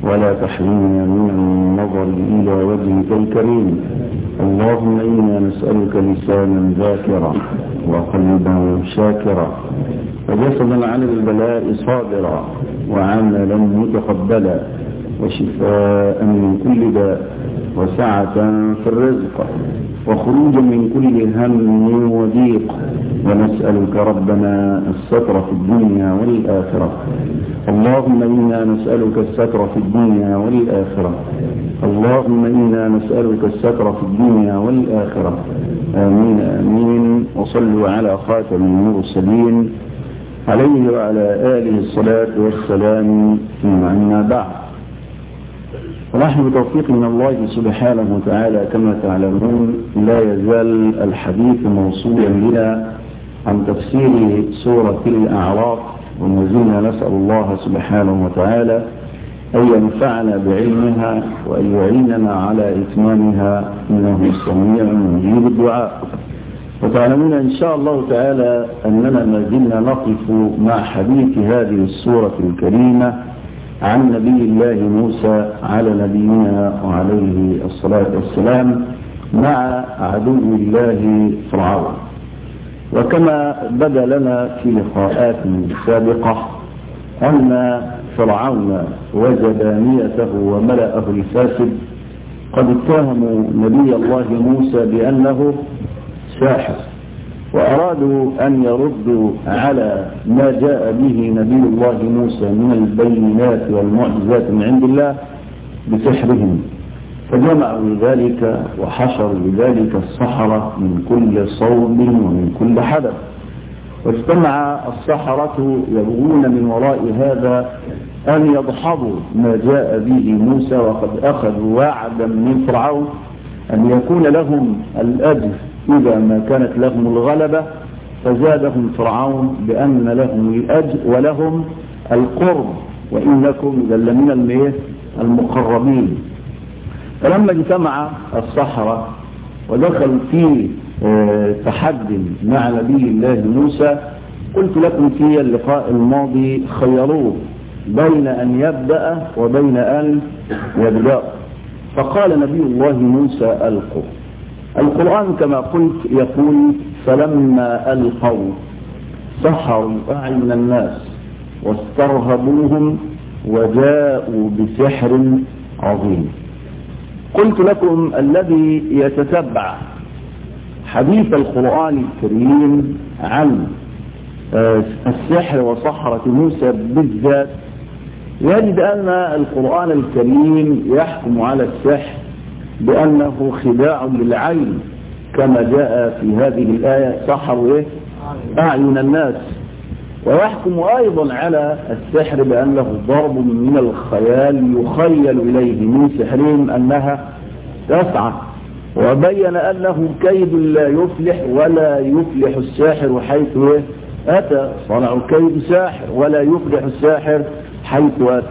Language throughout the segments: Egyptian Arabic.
ولا تحرمنا من النظر إلى وجهك الكريم اللهم إنا نسألك لسانا ذاكرا وقلبا شاكرا وجسدا عن البلاء صابرا وعملا متقبلا وشفاء من كل داء وسعة في الرزق وخروجا من كل هم وضيق ونسألك ربنا الستر في الدنيا والآخرة اللهم إنا نسألك الستر في الدنيا والآخرة اللهم إنا نسألك الستر في الدنيا والآخرة آمين آمين وصلوا على خاتم المرسلين عليه وعلى آله الصلاة والسلام ثم أما بعد ونحن بتوفيق من الله سبحانه وتعالى كما تعلمون لا يزال الحديث موصولا بنا عن تفسير سورة الأعراف وما زلنا نسأل الله سبحانه وتعالى أن ينفعنا بعلمها وأن يعيننا على إتمامها إنه سميع مجيب الدعاء وتعلمون إن شاء الله تعالى أننا ما زلنا نقف مع حديث هذه السورة الكريمة عن نبي الله موسى على نبينا وعليه الصلاة والسلام مع عدو الله فرعون وكما بدا لنا في لقاءات سابقة أن فرعون وجد نيته وملأه الفاسد قد اتهموا نبي الله موسى بأنه ساحر وأرادوا أن يردوا على ما جاء به نبي الله موسى من البينات والمعجزات من عند الله بسحرهم فجمعوا لذلك وحشروا لذلك السحرة من كل صوب ومن كل حدث واجتمع السحرة يبغون من وراء هذا أن يضحضوا ما جاء به موسى وقد أخذوا وعدا من فرعون أن يكون لهم الأجر إذا ما كانت لهم الغلبة فزادهم فرعون بأن لهم الأجر ولهم القرب وإنكم إذا لمن المقربين فلما اجتمع الصحراء ودخلوا في تحد مع نبي الله موسى قلت لكم في اللقاء الماضي خيروه بين أن يبدأ وبين أن يبدأ فقال نبي الله موسى ألقوا القرآن كما قلت يقول فلما ألقوا سحروا أعين الناس واسترهبوهم وجاءوا بسحر عظيم قلت لكم الذي يتتبع حديث القرآن الكريم عن السحر وصحرة موسى بالذات يجد أن القرآن الكريم يحكم على السحر بأنه خداع للعين كما جاء في هذه الآية سحروا إيه؟ أعين الناس ويحكم أيضا على السحر بأنه ضرب من الخيال يخيل إليه من سحرهم أنها تسعى وبين أنه كيد لا يفلح ولا يفلح الساحر حيث أتى صنع كيد ساحر ولا يفلح الساحر حيث أتى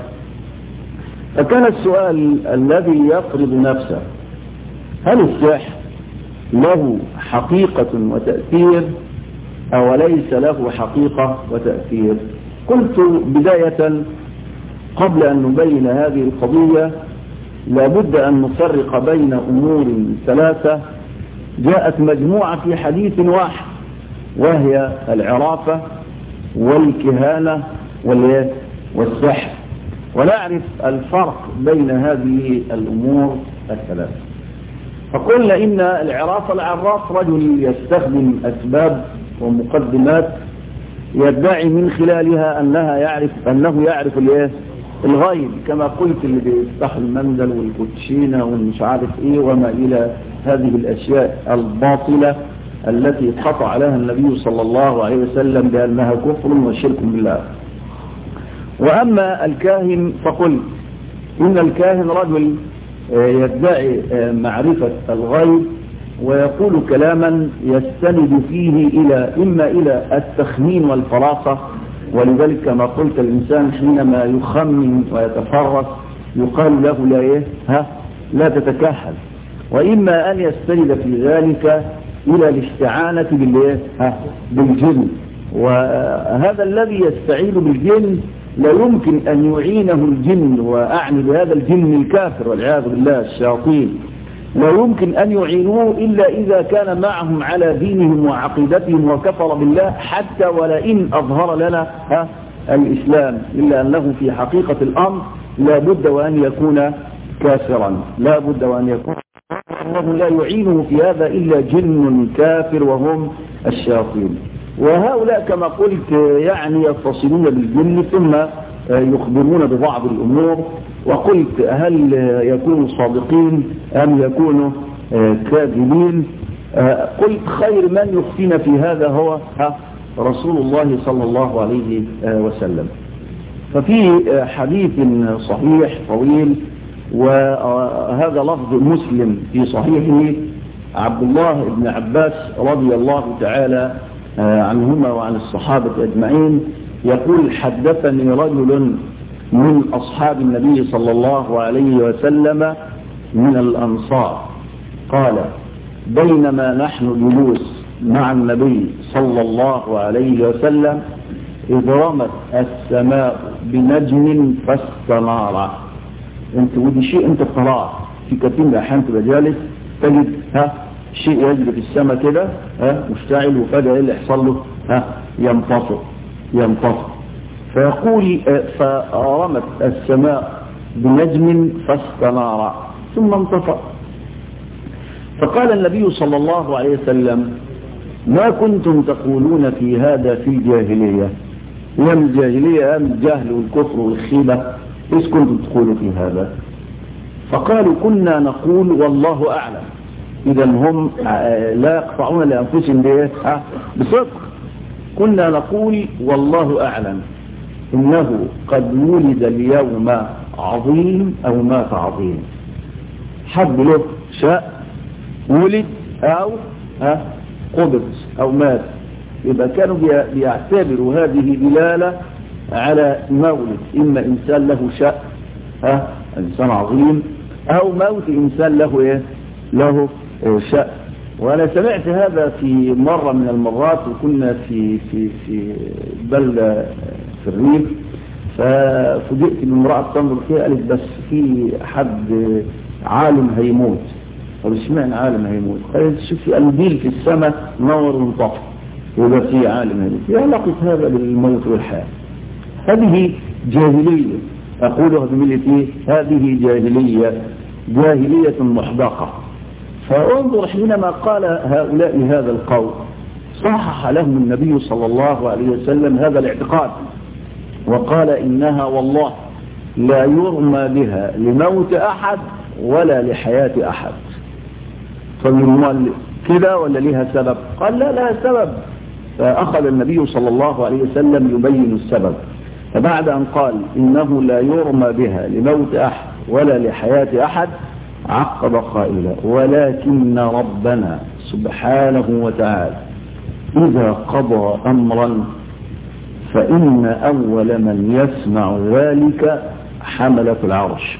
فكان السؤال الذي يفرض نفسه هل السحر له حقيقة وتأثير أو ليس له حقيقة وتأثير قلت بداية قبل أن نبين هذه القضية لابد أن نفرق بين أمور ثلاثة جاءت مجموعة في حديث واحد وهي العرافة والكهانة والسحر ونعرف الفرق بين هذه الأمور الثلاثة فقلنا إن العراف العراف رجل يستخدم أسباب ومقدمات يدعي من خلالها أنها يعرف أنه يعرف الغيب كما قلت اللي بيفتح المنزل والكوتشينة والمش عارف ايه وما إلى هذه الأشياء الباطلة التي قطع لها النبي صلى الله عليه وسلم بأنها كفر وشرك بالله وأما الكاهن فقل إن الكاهن رجل يدعي معرفة الغيب ويقول كلاما يستند فيه إلى إما إلى التخمين والفراسة ولذلك كما قلت الإنسان حينما يخمن ويتفرس يقال له لا إيه ها لا تتكهل وإما أن يستند في ذلك إلى الاستعانة بالإيه ها بالجن وهذا الذي يستعين بالجن لا يمكن أن يعينه الجن وأعني بهذا الجن الكافر والعياذ بالله الشياطين لا يمكن أن يعينوه إلا إذا كان معهم على دينهم وعقيدتهم وكفر بالله حتى ولئن أظهر لنا ها الإسلام إلا أنه في حقيقة الأمر لا بد وأن يكون كافرا لا بد وأن يكون الله لا يعينه في هذا إلا جن كافر وهم الشياطين وهؤلاء كما قلت يعني يتصلون بالجن ثم يخبرون ببعض الأمور وقلت هل يكونوا صادقين أم يكونوا كاذبين قلت خير من يفتينا في هذا هو رسول الله صلى الله عليه وسلم ففي حديث صحيح طويل وهذا لفظ مسلم في صحيحه عبد الله بن عباس رضي الله تعالى عنهما وعن الصحابة أجمعين يقول حدثني رجل من أصحاب النبي صلى الله عليه وسلم من الأنصار قال بينما نحن جلوس مع النبي صلى الله عليه وسلم إذ رمت السماء بنجم فاستنار انت ودي شيء انت اطلاع في كثير من الاحيان تبقى جالس تجد ها شيء يجري في السماء كده ها مشتعل وفجأة ايه اللي يحصل له ها ينطفئ ينطفئ فيقول فرمت السماء بنجم فاستنار ثم انطفأ فقال النبي صلى الله عليه وسلم ما كنتم تقولون في هذا في الجاهلية أيام الجاهلية أيام الجهل والكفر والخيبة إيش كنتم تقولوا في هذا فقالوا كنا نقول والله أعلم إذا هم لا يقطعون لأنفسهم بإيه بصدق كنا نقول والله أعلم إنه قد ولد اليوم عظيم أو مات عظيم حد له شاء ولد أو ها قبض أو مات يبقى كانوا بيعتبروا هذه دلالة على مولد إما إنسان له شاء ها إنسان عظيم أو موت إنسان له إيه له شاء وأنا سمعت هذا في مرة من المرات وكنا في في في بلدة في الريف ففوجئت بامرأة تنظر فيها قالت بس في حد عالم هيموت طب اشمعنى عالم هيموت؟ قالت شوفي قنديل في السماء نور وانطفى وده في عالم هيموت ايه علاقة هذا بالموت والحياة؟ هذه جاهلية أقولها بملة هذه جاهلية جاهلية محدقة فانظر حينما قال هؤلاء هذا القول صحح لهم النبي صلى الله عليه وسلم هذا الاعتقاد وقال إنها والله لا يرمى بها لموت أحد ولا لحياة أحد فمن كده ولا لها سبب قال لا لها سبب فأخذ النبي صلى الله عليه وسلم يبين السبب فبعد أن قال إنه لا يرمى بها لموت أحد ولا لحياة أحد عقب قائلا ولكن ربنا سبحانه وتعالى إذا قضى أمرا فإن أول من يسمع ذلك حملة العرش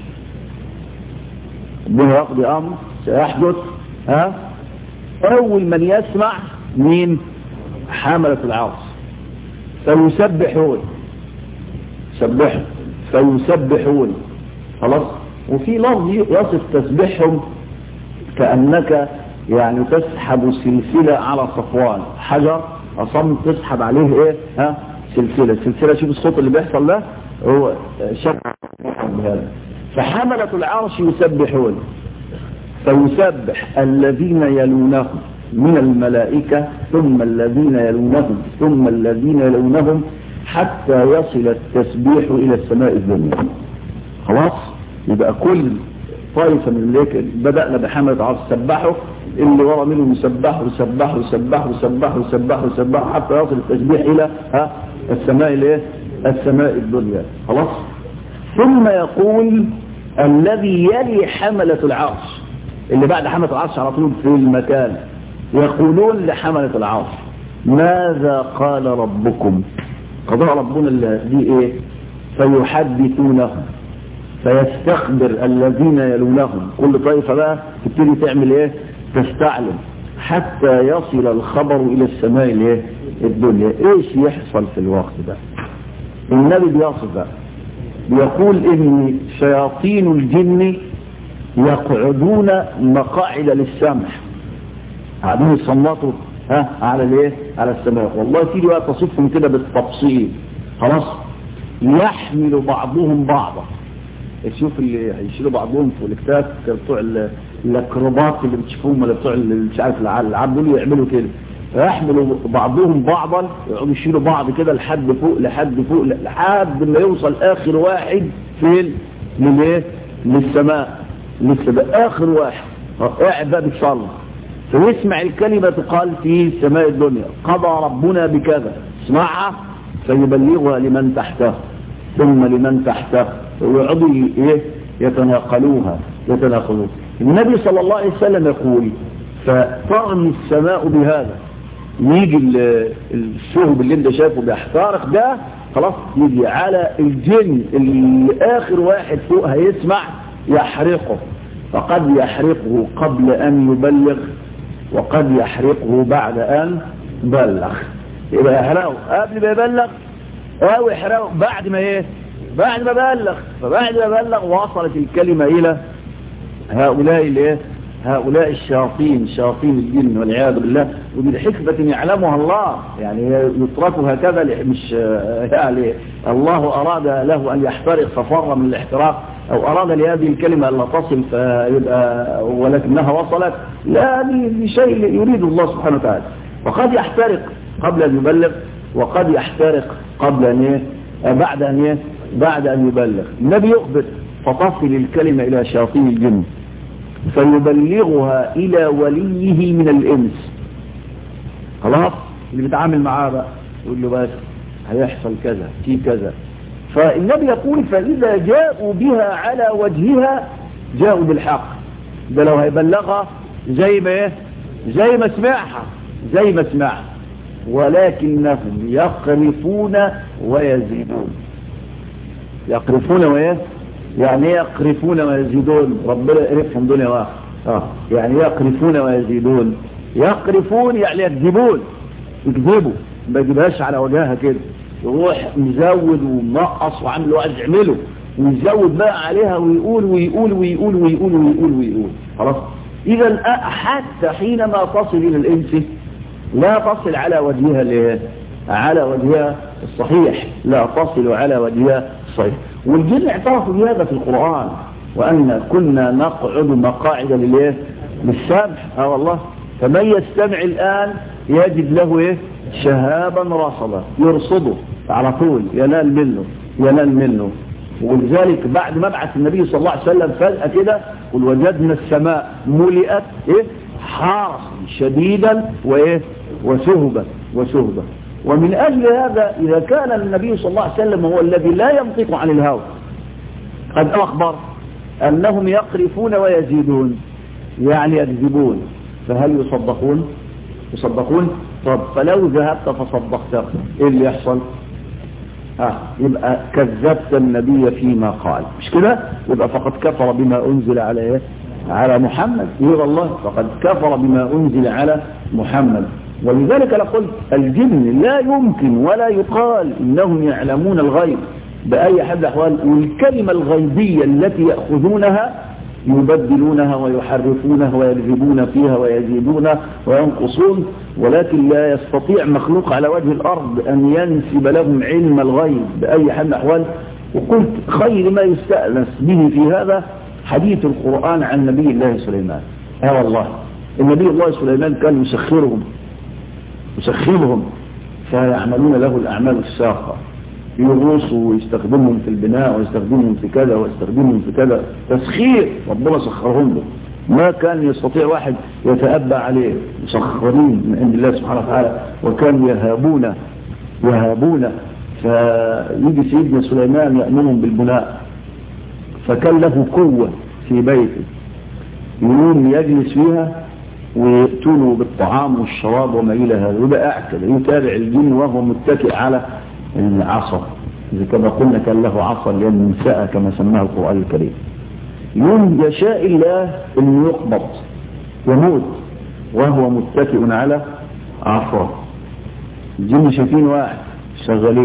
به يقضي أمر سيحدث ها أول من يسمع مين حملة العرش فيسبحون سبحوا فيسبحون خلاص وفي لفظ يصف تسبيحهم كأنك يعني تسحب سلسلة على صفوان حجر أصم تسحب عليه ايه ها سلسلة سلسلة شوف الصوت اللي بيحصل ده هو شك بهذا فحملة العرش يسبحون فيسبح الذين يلونهم من الملائكة ثم الذين يلونهم ثم الذين يلونهم حتى يصل التسبيح إلى السماء الدنيا خلاص يبقى كل طائفة من الملائكة بدأنا بحملة عرش سبحوا اللي ورا منهم يسبحوا يسبحوا يسبحوا يسبحوا يسبحوا يسبحوا حتى يصل التسبيح إلى ها السماء الايه السماء الدنيا خلاص ثم يقول الذي يلي حملة العرش اللي بعد حملة العرش على طول في المكان يقولون لحملة العرش ماذا قال ربكم قضاء ربنا دي ايه فيحدثونهم فيستخبر الذين يلونهم كل طائفة بقى تبتدي تعمل ايه تستعلم حتى يصل الخبر الى السماء الايه الدنيا ايش يحصل في الوقت ده النبي بيصف بقى بيقول ان شياطين الجن يقعدون مقاعد للسمع قاعدين يصنطوا ها على الايه على السماء والله تيجي بقى تصفهم كده بالتفصيل خلاص يحمل بعضهم بعضا تشوف اللي هيشيلوا بعضهم في الاكتاف بتوع الاكروبات اللي بتشوفوهم ولا بتوع اللي مش عارف العاب دول يعملوا كده فيحملوا بعضهم بعضا يقعدوا يشيلوا بعض كده لحد فوق لحد فوق لحد ما يوصل اخر واحد فين للايه للسماء للسماء اخر واحد قاعد بقى بيتصلى فيسمع الكلمة تقال في سماء الدنيا قضى ربنا بكذا اسمعها فيبلغها لمن تحته ثم لمن تحته ويقعدوا ايه يتناقلوها يتناقلوها النبي صلى الله عليه وسلم يقول فترمي السماء بهذا يجي الشهب اللي انت شايفه بيحترق ده خلاص يجي على الجن اللي اخر واحد فوق هيسمع يحرقه فقد يحرقه قبل ان يبلغ وقد يحرقه بعد ان بلغ يبقى يحرقه قبل ما يبلغ او يحرقه بعد ما ايه بعد ما بلغ فبعد ما بلغ وصلت الكلمة الى هؤلاء الايه هؤلاء الشياطين شياطين الجن والعياذ بالله ومن حكمة يعلمها الله يعني يتركوا هكذا مش يعني الله أراد له أن يحترق ففر من الاحتراق أو أراد لهذه الكلمة أن لا تصل فيبقى ولكنها وصلت لا لشيء يريد الله سبحانه وتعالى وقد يحترق قبل أن يبلغ وقد يحترق قبل أن بعد أن بعد أن يبلغ النبي يخبر فتصل الكلمة إلى شياطين الجن فيبلغها إلى وليه من الإنس خلاص اللي بيتعامل معاه بقى يقول له بس هيحصل كذا في كذا فالنبي يقول فإذا جاءوا بها على وجهها جاءوا بالحق ده لو هيبلغها زي ما ايه زي ما سمعها زي ما سمعها ولكنهم يقرفون ويزيدون يقرفون وايه يعني يقرفون ويزيدون ربنا يقرفهم دنيا واحد اه يعني يقرفون ويزيدون يقرفون يعني يكذبون يكذبوا ما يجيبهاش على وجهها كده يروح مزود ومنقص وعامل واحد يعمله ويزود بقى عليها ويقول ويقول ويقول ويقول ويقول ويقول خلاص اذا حتى حينما تصل الى الانس لا تصل على وجهها اللي على وجهها الصحيح لا تصل على وجهها الصحيح والجن اعترفوا بهذا في القرآن وأن كنا نقعد مقاعد للايه للسمع اه والله فمن يستمع الآن يجد له ايه شهابا رصدا يرصده على طول ينال منه ينال منه ولذلك بعد ما بعث النبي صلى الله عليه وسلم فجأة كده قل وجدنا السماء ملئت ايه حارسا شديدا وايه وشهبا وشهبا ومن أجل هذا إذا كان النبي صلى الله عليه وسلم هو الذي لا ينطق عن الهوى قد أخبر أنهم يقرفون ويزيدون يعني يكذبون فهل يصدقون يصدقون طب فلو ذهبت فصدقته ايه اللي يحصل ها يبقى كذبت النبي فيما قال مش كده يبقى فقد كفر بما أنزل على ايه على محمد يقول الله فقد كفر بما أنزل على محمد ولذلك لقلت الجن لا يمكن ولا يقال إنهم يعلمون الغيب بأي حد أحوال والكلمة الغيبية التي يأخذونها يبدلونها ويحرفونها ويكذبون فيها ويزيدون وينقصون ولكن لا يستطيع مخلوق على وجه الأرض أن ينسب لهم علم الغيب بأي حال من الأحوال وقلت خير ما يستأنس به في هذا حديث القرآن عن نبي الله سليمان اه والله النبي الله سليمان كان يسخرهم يسخرهم فيعملون له الأعمال الشاقة يغوصوا ويستخدمهم في البناء ويستخدمهم في كذا ويستخدمهم في كذا تسخير ربنا سخرهم له ما كان يستطيع واحد يتأبى عليه مسخرين من عند الله سبحانه وتعالى وكانوا يهابون يهابون فيجي سيدنا سليمان يأمرهم بالبناء فكان له قوة في بيته يقوم يجلس فيها ويأتونه بالطعام والشراب وما إلى هذا ويبقى قاعد كده يتابع الجن وهو متكئ على العصا إذا كما قلنا كان له عصا للنساء كما سماه القرآن الكريم يوم يشاء الله أن يقبض يموت وهو متكئ على عصا الجن شايفين واحد شغالين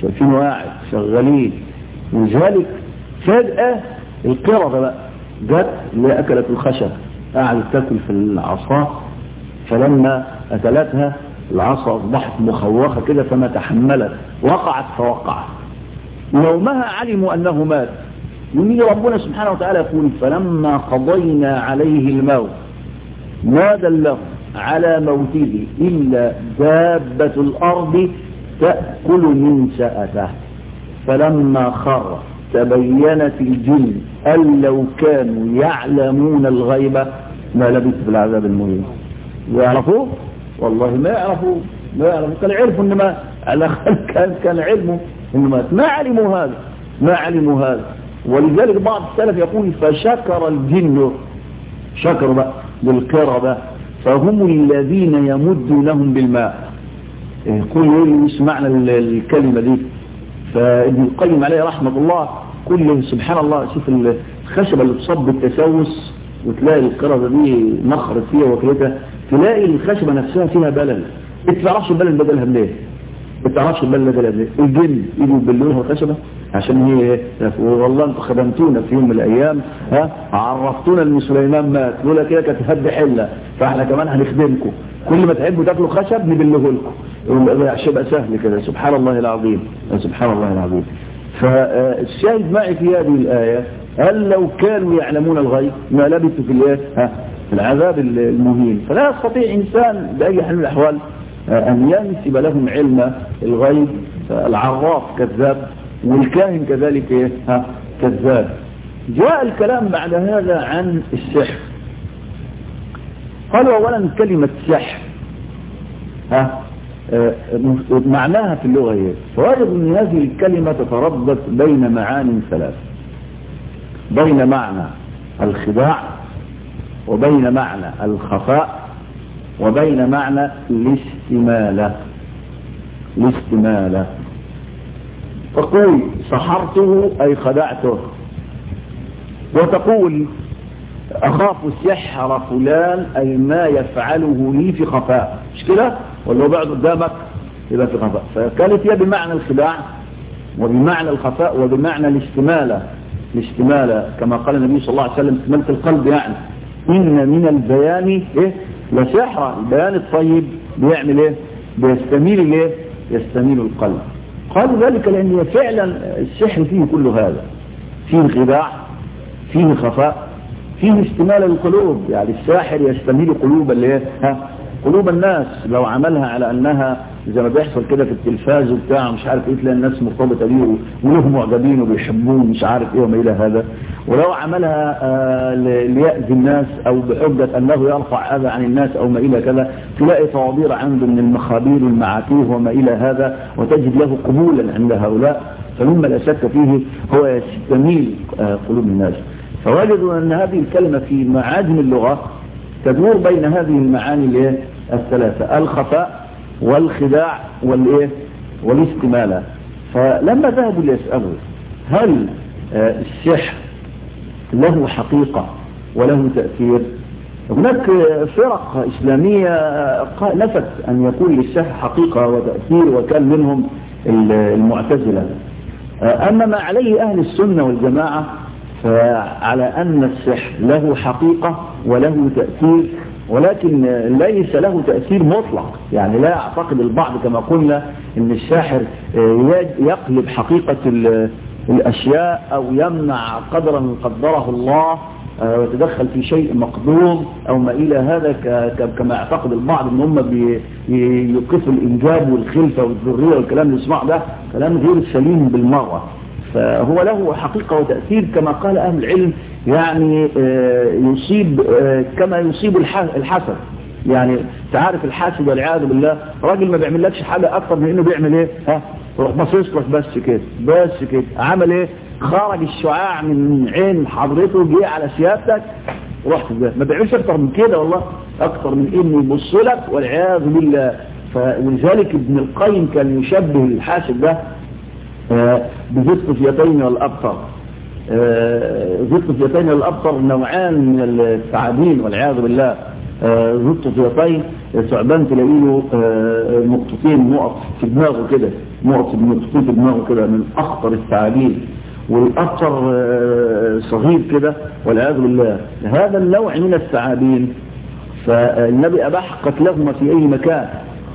شايفينه قاعد شغالين ولذلك فجأة القردة بقى جت اللي أكلت الخشب قعدت تاكل في العصا فلما أكلتها العصا أصبحت مخوخة كده فما تحملت وقعت فوقعت يومها علموا أنه مات يمين ربنا سبحانه وتعالى يقول فلما قضينا عليه الموت ما دله على موته إلا دابة الأرض تأكل من سأته فلما خر تبينت الجن أن لو كانوا يعلمون الغيب ما لبث في العذاب المهين يعرفوه والله ما يعرفوه ما يعرفوه كان عرفوا ان ما على كان كان علمه انه مات ما علموا هذا ما علموا هذا ولذلك بعض السلف يقول فشكر الجن شكر بقى للقردة فهم الذين يمدونهم بالماء كل يقول يسمعنا الكلمة دي فابن القيم عليه رحمة الله كل سبحان الله شوف الخشبة اللي تصب بالتسوس وتلاقي القردة دي نخرت فيها وكلتها تلاقي الخشبة نفسها فيها بلل انت تعرفش البلل بدلها منين ما تعرفش البلل بدلها منين الجن يجوا يبللوها الخشبة عشان هي والله انتوا خدمتونا في يوم من الايام ها عرفتونا ان سليمان مات لولا كده كانت هد حله فاحنا كمان هنخدمكم كل ما تحبوا تاكلوا خشب نبله لكم عشان يبقى سهل كده سبحان الله العظيم سبحان الله العظيم فالشاهد معي في هذه الايه هل لو كانوا يعلمون الغيب ما لبثوا في الايه ها في العذاب المهين فلا يستطيع انسان باي حال من الاحوال ان ينسب لهم علم الغيب العراف كذاب والكاهن كذلك ايه ها كذاب جاء الكلام بعد هذا عن السحر قالوا اولا كلمة سحر ها آه معناها في اللغة ايه فوجد ان هذه الكلمة تتردد بين معان ثلاث بين معنى الخداع وبين معنى الخفاء وبين معنى الاستمالة الاستمالة تقول سحرته أي خدعته وتقول أخاف سحر فلان أي ما يفعله لي في خفاء مش كده ولا هو بعد قدامك يبقى في خفاء فكانت هي بمعنى الخداع وبمعنى الخفاء وبمعنى الاستمالة الاستمالة كما قال النبي صلى الله عليه وسلم استمالة القلب يعني إن من البيان إيه لسحر البيان الطيب بيعمل إيه بيستميل إيه يستميل القلب قالوا ذلك لأن فعلا السحر فيه كل هذا فيه خداع فيه خفاء فيه استمال القلوب يعني الساحر يستميل قلوب اللي ها قلوب الناس لو عملها على أنها زي ما بيحصل كده في التلفاز وبتاع مش عارف ايه تلاقي الناس مرتبطة بيه ولهم معجبين وبيحبوه مش عارف ايه وما الى هذا ولو عملها آه ليأذي الناس او بحجة انه يرفع اذى عن الناس او ما الى كذا تلاقي طوابير عنده من المخابير والمعاتيه وما الى هذا وتجد له قبولا عند هؤلاء فمما لا شك فيه هو يستميل آه قلوب الناس فوجدوا ان هذه الكلمة في معاجم اللغة تدور بين هذه المعاني الثلاثة الخفاء والخداع والايه والاستمالة فلما ذهبوا ليسألوا هل السحر له حقيقة وله تأثير هناك فرق إسلامية نفت أن يكون للسحر حقيقة وتأثير وكان منهم المعتزلة أما ما عليه أهل السنة والجماعة فعلى أن السحر له حقيقة وله تأثير ولكن ليس له تأثير مطلق يعني لا يعتقد البعض كما قلنا ان الساحر يقلب حقيقة الأشياء أو يمنع قدرا قدره الله ويتدخل في شيء مقدور أو ما إلى هذا كما يعتقد البعض ان هم بيوقفوا الإنجاب والخلفة والذرية والكلام اللي يسمع ده كلام غير سليم بالمرة فهو له حقيقة وتأثير كما قال أهل العلم يعني يصيب كما يصيب الحسد يعني تعرف الحاسد والعياذ بالله راجل ما بيعملكش حاجة أكتر من إنه بيعمل إيه ها روح باصص لك بس كده بس كده عمل إيه خرج الشعاع من عين حضرته جه على سيادتك رحت ده ما بيعملش أكتر من كده والله أكتر من إنه يبص لك والعياذ بالله فلذلك ابن القيم كان يشبه الحاسد ده بذي الطفيتين والأبطر ذي الطفيتين والأبطر نوعان من الثعابين والعياذ بالله ذي الطفيتين ثعبان تلاقي له نقطتين نقط في دماغه كده نقط نقطتين في دماغه كده من اخطر الثعابين والاكثر صغير كده والعياذ بالله هذا النوع من الثعابين فالنبي اباح قتلهما في اي مكان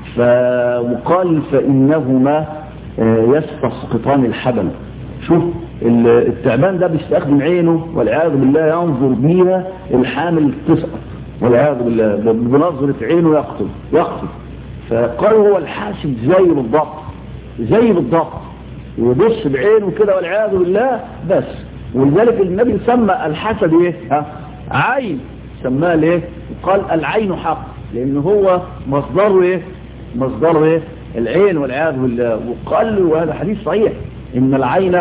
فقال فانهما يستسقطان الحبل شوف التعبان ده بيستخدم عينه والعياذ بالله ينظر بيها الحامل تسقط والعياذ بالله بنظرة عينه يقتل يقتل فقال هو الحاسد زي بالضبط زي بالضبط يبص بعينه كده والعياذ بالله بس ولذلك النبي سمى الحسد ايه ها عين سماه ليه قال العين حق لان هو مصدره ايه مصدره ايه العين والعياذ بالله وقال له وهذا حديث صحيح ان العين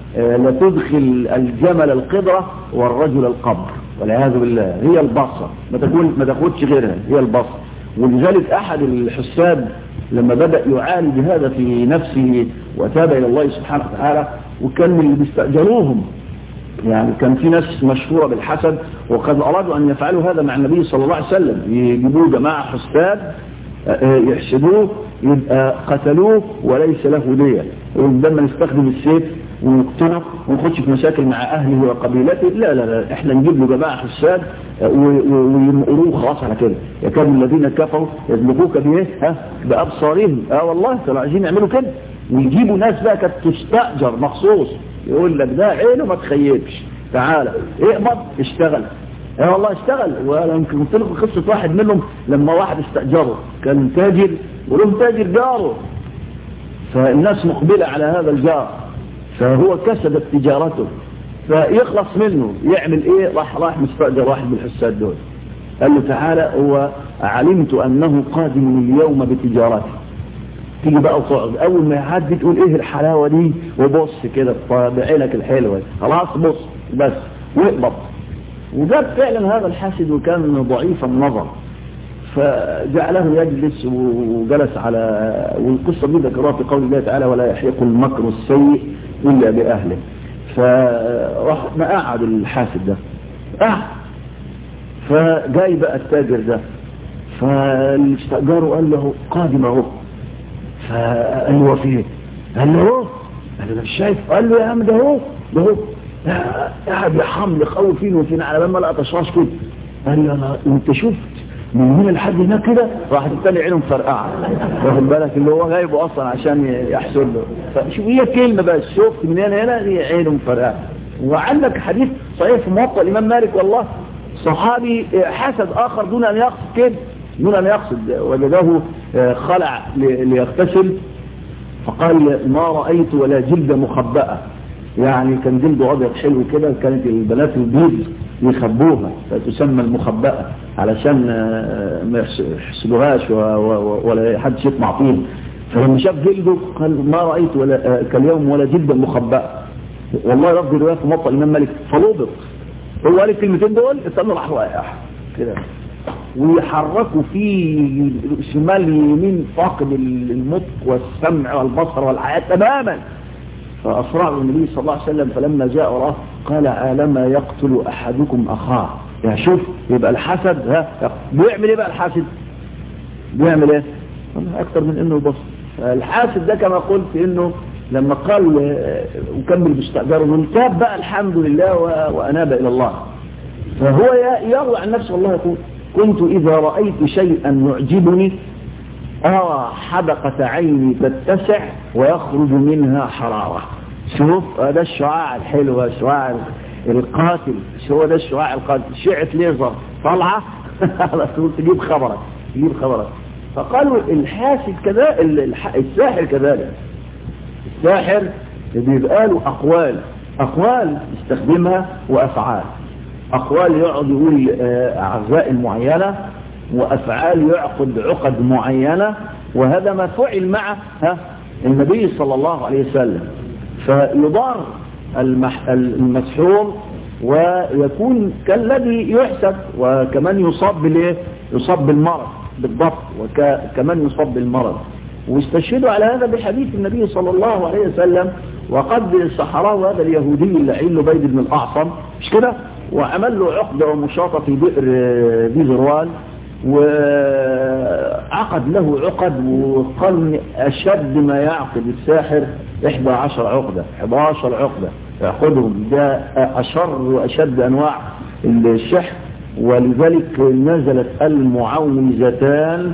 لتدخل الجمل القدرة والرجل القبر والعياذ بالله هي البصر ما تكون ما تاخدش غيرها هي البصر ولذلك احد الحساد لما بدأ يعالج هذا في نفسه وتاب الى الله سبحانه وتعالى وكان من اللي بيستأجروهم يعني كان في ناس مشهورة بالحسد وقد أرادوا أن يفعلوا هذا مع النبي صلى الله عليه وسلم يجيبوا جماعة حساد يحسدوه يبقى قتلوه وليس له دية ولما نستخدم السيف ونقتله ونخش في مشاكل مع أهله وقبيلته لا لا لا احنا نجيب له جماعة حساد ويمقروه خلاص على كده يكاد الذين كفروا يسلكوك بايه ها بأبصارهم اه والله كانوا عايزين يعملوا كده ويجيبوا ناس بقى كانت تستأجر مخصوص يقول لك ده عينه ما تخيبش تعالى اقبض اشتغل اه والله اشتغل وانا يمكن قلت لكم قصه واحد منهم لما واحد استاجره كان تاجر وله تاجر جاره فالناس مقبله على هذا الجار فهو كسبت تجارته فيخلص منه يعمل ايه راح راح مستاجر واحد من الحساد دول قال له تعالى هو علمت انه قادم اليوم بتجارته تيجي بقى وتقعد اول ما يعدي تقول ايه الحلاوه دي وبص كده بعينك الحلوه خلاص بص بس واقبض وجاب فعلا هذا الحاسد وكان ضعيف النظر فجعله يجلس وجلس على والقصة دي ذكرها في قول الله تعالى ولا يحيق المكر السيء إلا بأهله فراح ما قعد الحاسد ده قعد فجاي بقى التاجر ده فالاستأجاره قال له قادم اهو فقال له فيه قال له اهو قال له مش شايف قال له يا عم ده اهو ده اهو قاعد يحمل يخوف فين وفين على بال ما لقى تشواش كده قال له انا انت شفت من هنا لحد هناك كده راح الثاني عينه مفرقعه واخد بالك اللي هو جايبه اصلا عشان يحصل له فشوف هي كلمه بس شفت من هنا هنا هي عينه مفرقعه وعندك حديث صحيح في موطأ الامام مالك والله صحابي حسد اخر دون ان يقصد كده دون ان يقصد وجده خلع ليغتسل فقال ما رأيت ولا جلد مخبأة يعني كان جلده ابيض حلو كده كانت البنات البيض يخبوها فتسمى المخبأة علشان ما يحسدوهاش ولا حد يطمع فيه فلما شاف جلده قال ما رأيت ولا كاليوم ولا جلدا مخبأة والله لفظ رواية في موطأ الإمام مالك فلوبط هو قال الكلمتين دول استنوا راح واقع كده ويحركوا في شمال يمين فاقد المطق والسمع والبصر والحياة تماما فأسرعوا النبي صلى الله عليه وسلم فلما جاء وراه قال عالما يقتل أحدكم أخاه يعني شوف يبقى الحسد ها بيعمل ايه بقى الحاسد بيعمل ايه اكتر من انه يبص الحاسد ده كما قلت انه لما قال وكمل باستأجاره تاب بقى الحمد لله وأناب إلى الله فهو يروي عن نفسه والله يقول كنت إذا رأيت شيئا يعجبني أرى حدقة عيني تتسع ويخرج منها حرارة شوف هذا الشعاع الحلو الشعاع القاتل هو ده الشعاع القاتل شعة ليزر طالعة على طول تجيب خبرك تجيب خبرك فقالوا الحاسد كذا الساحر كذلك الساحر بيبقى له أقوال أقوال يستخدمها وأفعال أقوال يقعد يقول أعزاء معينة وأفعال يعقد عقد معينة وهذا ما فعل مع ها النبي صلى الله عليه وسلم فيضار المسحور ويكون كالذي يحسد وكمان يصاب بالايه يصاب بالمرض بالضبط وكمان يصاب بالمرض واستشهدوا على هذا بحديث النبي صلى الله عليه وسلم وقد سحره هذا اليهودي اللعين لبيد بن الأعصم مش كده وعمل له عقدة ومشاطة في بئر ذي زروال وعقد له عقد وقال أشد ما يعقد الساحر 11 عقدة 11 عقدة يعقدهم ده أشر وأشد أنواع الشحر ولذلك نزلت المعوذتان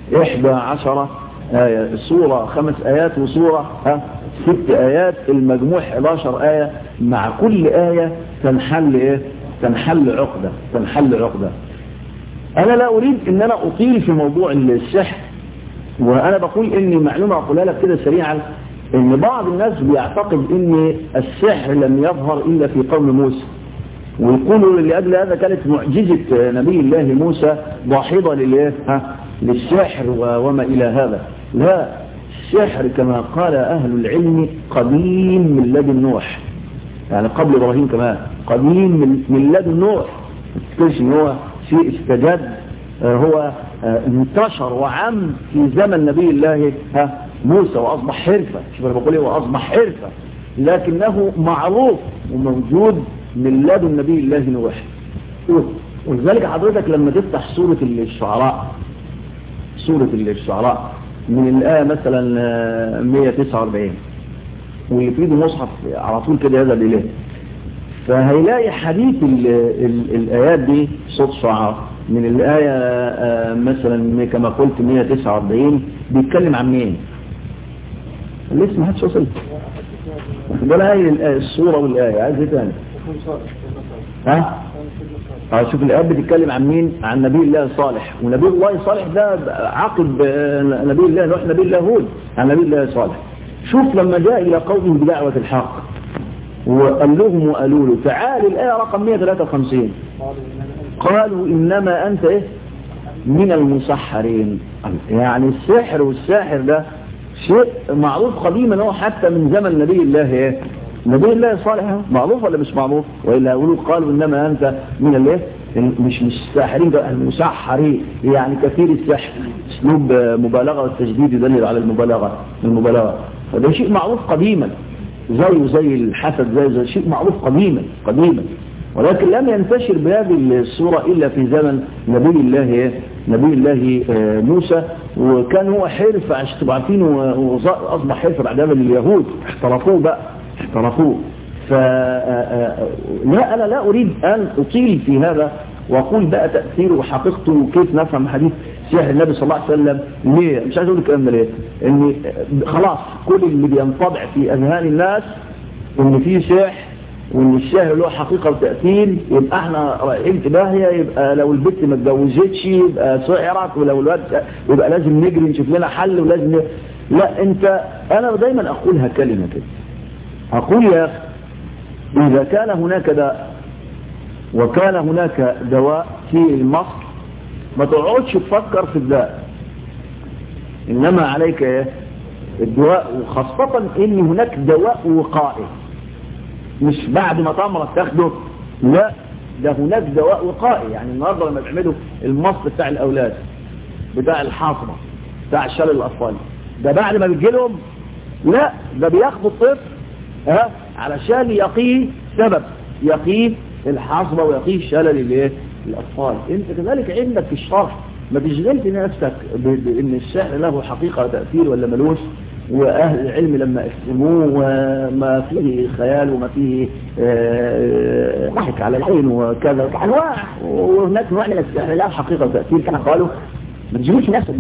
11 آية سورة خمس آيات وسورة ها ست آيات المجموع 11 آية مع كل آية تنحل إيه تنحل عقدة تنحل عقدة أنا لا أريد أن أنا أطيل في موضوع السحر وأنا بقول إني معلومة أقولها لك كده سريعا إن بعض الناس بيعتقد إن السحر لم يظهر إلا في قوم موسى ويقولوا لأجل هذا كانت معجزة نبي الله موسى ضاحضة للإيه ها للسحر وما إلى هذا لا السحر كما قال أهل العلم قديم من لدن نوح يعني قبل إبراهيم كمان قديم من, من لدن نوح تقولش إن هو شيء استجد هو انتشر وعم في زمن نبي الله ها موسى وأصبح حرفة شوف أنا بقول إيه وأصبح حرفة لكنه معروف وموجود من لدن نبي الله نوح ولذلك حضرتك لما تفتح سورة الشعراء سورة الشعراء من الآية مثلا 149 واللي في ايده مصحف على طول كده يذهب إليه فهيلاقي حديث ال ال الآيات دي صوت شعراء من الآية مثلا كما قلت 149 بيتكلم عن مين لسه ما حدش وصل ده هاي الصورة والآية عايز ايه تاني ها اه شوف الآيات بتتكلم عن مين عن نبي الله صالح ونبي الله صالح ده عقب نبي الله نوح نبي الله هود عن نبي الله صالح شوف لما جاء إلى قومه بدعوة الحق وقال لهم وقالوا له تعال الآية رقم 153 قالوا إنما أنت إيه من المسحرين يعني السحر والساحر ده شيء معروف قديما هو حتى من زمن نبي الله إيه نبي الله صالح معروف ولا مش معروف وإلا يقولوا قالوا إنما أنت من الايه مش مش الساحرين ده المسحرين يعني كثير السحر اسلوب مبالغة والتجديد يدلل على المبالغة المبالغة فده شيء معروف قديما زيه زي الحسد زي, زي شيء معروف قديما قديما ولكن لم ينتشر بهذه الصورة إلا في زمن نبي الله نبي الله موسى وكان هو حرف عشان تبقوا عارفين وأصبح حرف بعد ذلك اليهود احترفوه بقى احترفوه ف لا أنا لا أريد أن أطيل في هذا وأقول بقى تأثيره وحقيقته وكيف نفهم حديث سيح النبي صلى الله عليه وسلم ليه مش عايز أقول الكلام ده ليه إن خلاص كل اللي بينطبع في أذهان الناس إن في سحر وإن الشهر له حقيقة وتأثير يبقى احنا رايحين في داهية يبقى لو البنت ما اتجوزتش يبقى سعرت ولو الواد يبقى لازم نجري نشوف لنا حل ولازم ن... لا انت انا دايما اقولها كلمة كده أقول يا أخي إذا كان هناك داء وكان هناك دواء في المصر ما تقعدش تفكر في الداء إنما عليك إيه الدواء وخاصة إن هناك دواء وقائي مش بعد ما تمرض تاخده لا ده هناك دواء وقائي يعني النهارده لما بيعملوا المصل بتاع الأولاد بتاع الحاصمة بتاع شلل الأطفال ده بعد ما بيجي لهم لا ده بياخدوا الطفل ها علشان يقيه سبب يقيه الحصبة ويقيه شلل الايه الاطفال انت كذلك عندك في الشرح ما تشغلش نفسك بان السحر له حقيقة وتأثير ولا ملوش واهل العلم لما اسلموه وما فيه خيال وما فيه ضحك على العين وكذا انواع وهناك نوع من السحر له حقيقة وتأثير كما قالوا ما تشغلش نفسك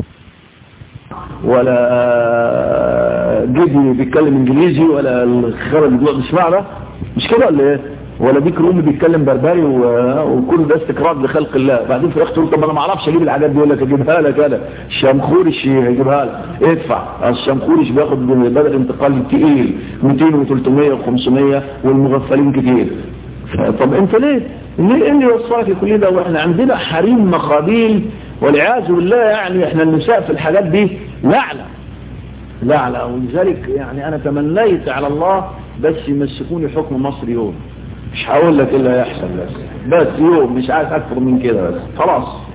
ولا جدي بيتكلم انجليزي ولا الخرا اللي بيقعد يسمع ده مش كده ولا ايه ولا ديك رومي بيتكلم بربري و... وكل ده استقرار لخلق الله بعدين في الاخر تقول طب انا ما اعرفش اجيب الحاجات دي يقول لك اجيبها لك انا الشمخورش يجيبها لك ادفع الشمخورش بياخد بدل انتقال تقيل 200 و300 و500 والمغفلين كتير طب انت ليه ليه اللي يوصلك لكل ده واحنا عندنا حريم مقابيل والعياذ بالله يعني احنا النساء في الحاجات دي لعنة لعنة ولذلك يعني انا تمنيت على الله بس يمسكوني حكم مصر يوم مش هقول لك ايه اللي هيحصل بس بس يوم مش عايز اكتر من كده بس خلاص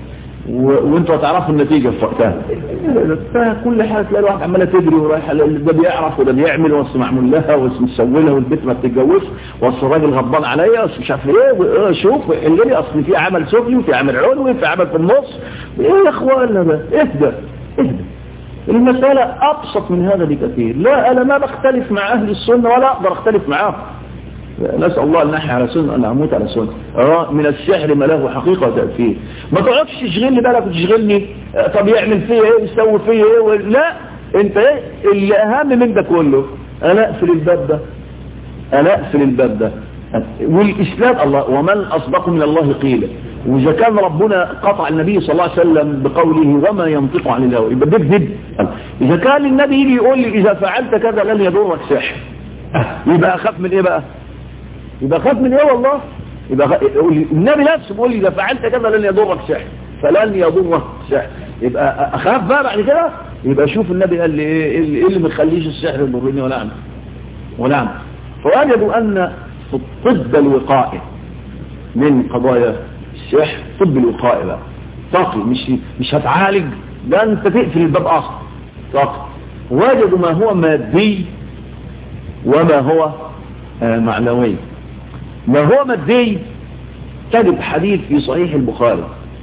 و... وانتوا هتعرفوا النتيجة في وقتها فكل حاجة تلاقي الواحد عمالة تجري ورايح ده بيعرف وده بيعمل وصل معمول لها وصل مسوي لها والبيت ما بتتجوزش وصل الراجل غضبان عليا وصل مش عارف ايه و... شوف اللي اصل في عمل سفلي وفي عمل علوي وفي عمل في النص ايه يا اخوانا ده اهدى اهدى المسألة أبسط من هذا بكثير لا أنا ما بختلف مع أهل السنة ولا أقدر أختلف معاهم نسأل الله أن نحيا على سنة أن أموت على سنة آه من السحر ما له حقيقة وتأثير ما تقعدش تشغلني بالك وتشغلني طب يعمل فيه ايه يسوي فيه ايه لا انت ايه اللي اهم من ده كله انا اقفل الباب ده انا اقفل الباب ده والاسلام الله ومن اصدق من الله قيلا واذا كان ربنا قطع النبي صلى الله عليه وسلم بقوله وما ينطق عن الهوى يبقى ده كذب اذا كان النبي يجي يقول لي اذا فعلت كذا لن يضرك سحر يبقى اخاف من ايه بقى يبقى خاف من ايه والله يبقى خ... النبي نفسه بيقول لي اذا فعلت كذا لن يضرك سحر فلن يضرك سحر يبقى اخاف بقى بعد كده يبقى شوف النبي قال لي ايه ايه اللي ما يخليش السحر يضرني ولا اعمل ولا اعمل فوجدوا ان في الطب الوقائي من قضايا السحر طب الوقائي بقى تقي مش مش هتعالج ده انت تقفل الباب اصلا تقي وجدوا ما هو مادي وما هو آه معنوي ما هو مادي تجد حديث في صحيح البخاري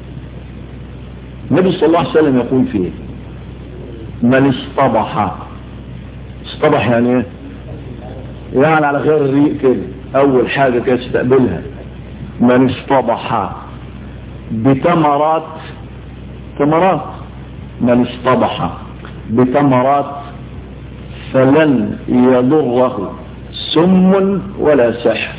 النبي صلى الله عليه وسلم يقول فيه من اصطبح اصطبح يعني ايه يعني على غير الريق كده اول حاجة كده تستقبلها من اصطبح بتمرات تمرات من اصطبح بتمرات فلن يضره سم ولا سحر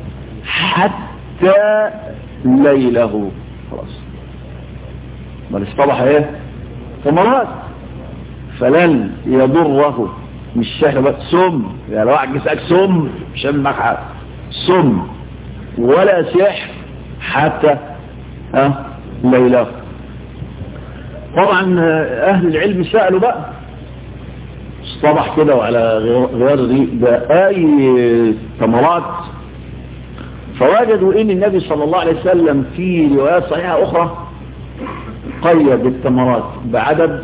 حتى ليله خلاص بل اصطبح ايه ثمرات فلن يضره مش سحر بس سم يعني لو واحد جسأك سم مش هعمل معاك حاجه سم ولا سحر حتى ها ليله طبعا اهل العلم سألوا بقى اصطبح كده وعلى غير الريق ده اي ثمرات فوجدوا ان النبي صلى الله عليه وسلم في روايات صحيحة اخرى قيد الثمرات بعدد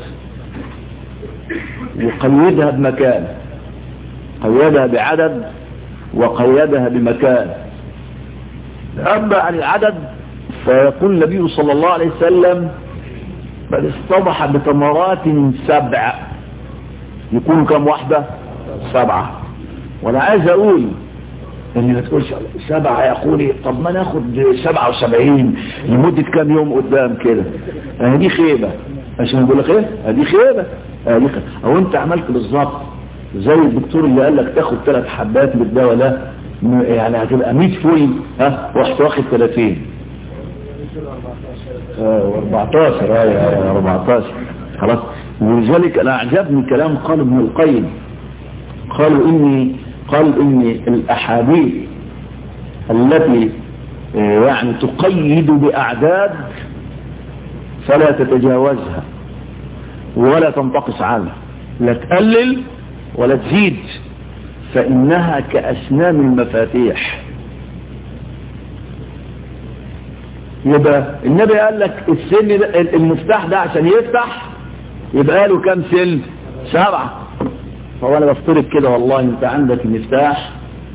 وقيدها بمكان قيدها بعدد وقيدها بمكان اما عن العدد فيقول النبي صلى الله عليه وسلم بل اصطبح بثمرات سبع يكون كم واحدة سبعة وانا عايز اقول ان ما تقولش سبعة يا اخوني طب ما ناخد سبعة وسبعين لمدة كام يوم قدام كده دي خيبة عشان اقول لك ايه دي خيبة دي خيبة او انت عملت بالظبط زي الدكتور اللي قال لك تاخد ثلاث حبات من الدواء ده يعني هتبقى 100 فل ها رحت واخد 30 و14 اه 14 خلاص ولذلك انا اعجبني كلام قال ابن القيم قالوا اني قال ان الاحاديث التي يعني تقيد باعداد فلا تتجاوزها ولا تنتقص عنها لا تقلل ولا تزيد فانها كاسنان المفاتيح يبقى النبي قال لك السن ده المفتاح ده عشان يفتح يبقى له كام سن سبعة فهو انا بفترض كده والله انت عندك المفتاح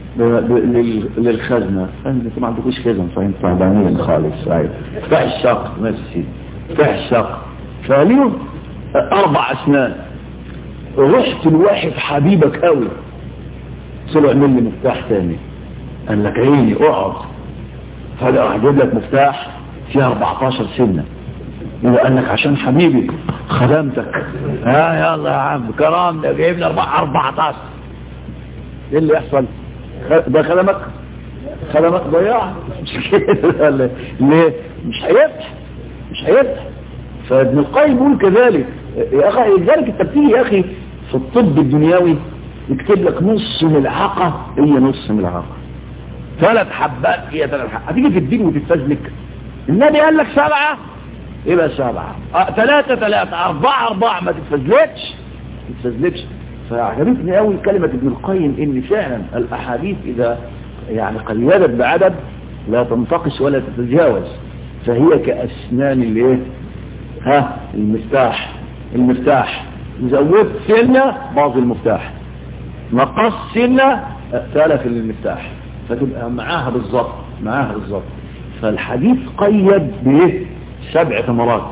للخزنة انت ما عندكوش خزن فانت تعبانين خالص ايوه افتح الشق ماشي افتح الشق فليه اربع اسنان رحت لواحد حبيبك قوي قلت له اعمل لي مفتاح تاني قال لك عيني اقعد فجأة هجيب لك مفتاح فيها 14 سنة يبقى قال لك عشان حبيبي خدمتك ها يلا يا عم كرام ده جايب لي 14 ايه اللي يحصل ده خدمك خدمك ضياع مش كده ليه مش هيفتح مش هيفتح فابن القيم يقول كذلك يا اخي لذلك انت بتيجي يا اخي في الطب الدنيوي يكتب لك نص ملعقه هي نص ملعقه ثلاث حبات هي ثلاث حبات هتيجي في الدين وتتفزلك النبي قال لك سبعة يبقى سبعة أه ثلاثة ثلاثة أربعة أربعة ما تتفزلكش ما تتفزلكش فعجبتني قوي كلمة ابن القيم ان فعلا الاحاديث اذا يعني قيدت بعدد لا تنتقص ولا تتجاوز فهي كأسنان الايه ها المفتاح المفتاح زودت سنة باظ المفتاح نقص سنة تلف المفتاح فتبقى معاها بالظبط معاها بالظبط فالحديث قيد بايه سبع ثمرات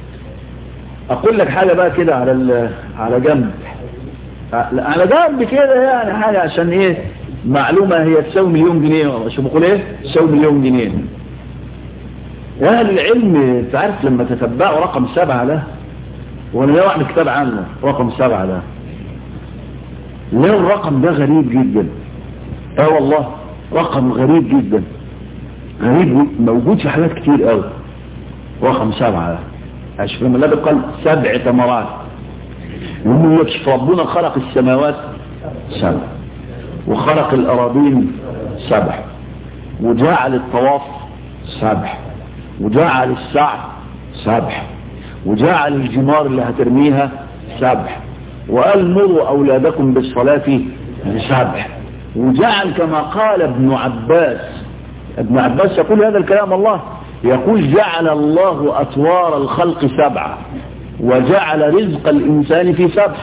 اقول لك حاجة بقى كده على على جنب على جنب كده يعني حاجة عشان ايه معلومة هي تساوي مليون جنيه شو بقول ايه تساوي مليون جنيه اهل العلم تعرف لما تتبعوا رقم سبعة ده وانا ليه واحد كتاب عنه رقم سبعة ده ليه الرقم ده غريب جدا اه والله رقم غريب جدا غريب موجود في حاجات كتير قوي رقم سبعة ده اشوف لما النبي قال سبع ثمرات ومن يكشف ربنا خلق السماوات سبع وخلق الأراضين سبع وجعل الطواف سبع وجعل السعي سبع وجعل الجمار اللي هترميها سبع وقال مروا أولادكم بالصلاة سبع وجعل كما قال ابن عباس ابن عباس يقول هذا الكلام الله يقول جعل الله أطوار الخلق سبعة وجعل رزق الإنسان في سبع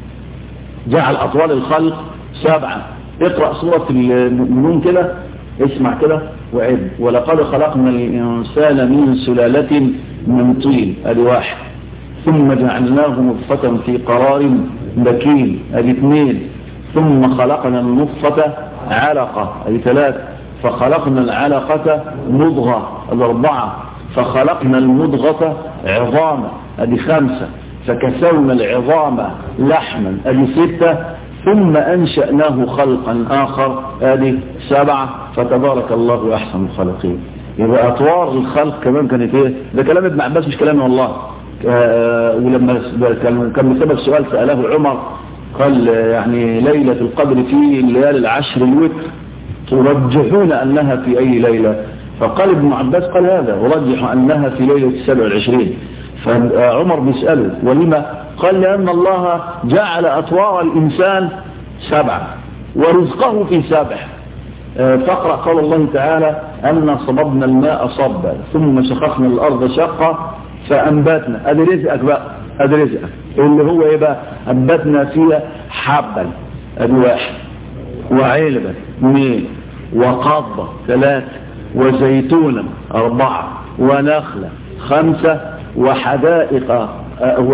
جعل أطوار الخلق سبعة اقرأ سورة المؤمنون كده اسمع كده وعد ولقد خلقنا الإنسان من سلالة من طين ادي واحد ثم جعلناه نطفة في قرار مكين ادي اثنين ثم خلقنا النطفة علقة ادي ثلاثة فخلقنا العلقة مضغة الأربعة فخلقنا المضغة عظاما ادي خمسة فكسونا العظام لحما ادي ستة ثم أنشأناه خلقا آخر ادي سبعة فتبارك الله أحسن الخالقين يبقى أطوار الخلق كمان كانت ايه ده كلام ابن عباس مش كلامي والله آه ولما كان بسبب سؤال سأله عمر قال يعني ليلة القدر في الليالي العشر الوتر ترجحون أنها في أي ليلة فقال ابن عباس قال هذا ورجح أنها في ليلة السبع والعشرين فعمر بيسأله ولما قال لأن الله جعل أطوار الإنسان سبعة ورزقه في سبع فاقرأ قال الله تعالى أن صببنا الماء صبا ثم شققنا الأرض شقا فأنبتنا أدي رزقك بقى أدي رزقك اللي هو إيه بقى أنبتنا فيها حبا أدي واحد وعلبة اثنين وقضة ثلاثة وزيتونا أربعة ونخلة خمسة وحدائق و...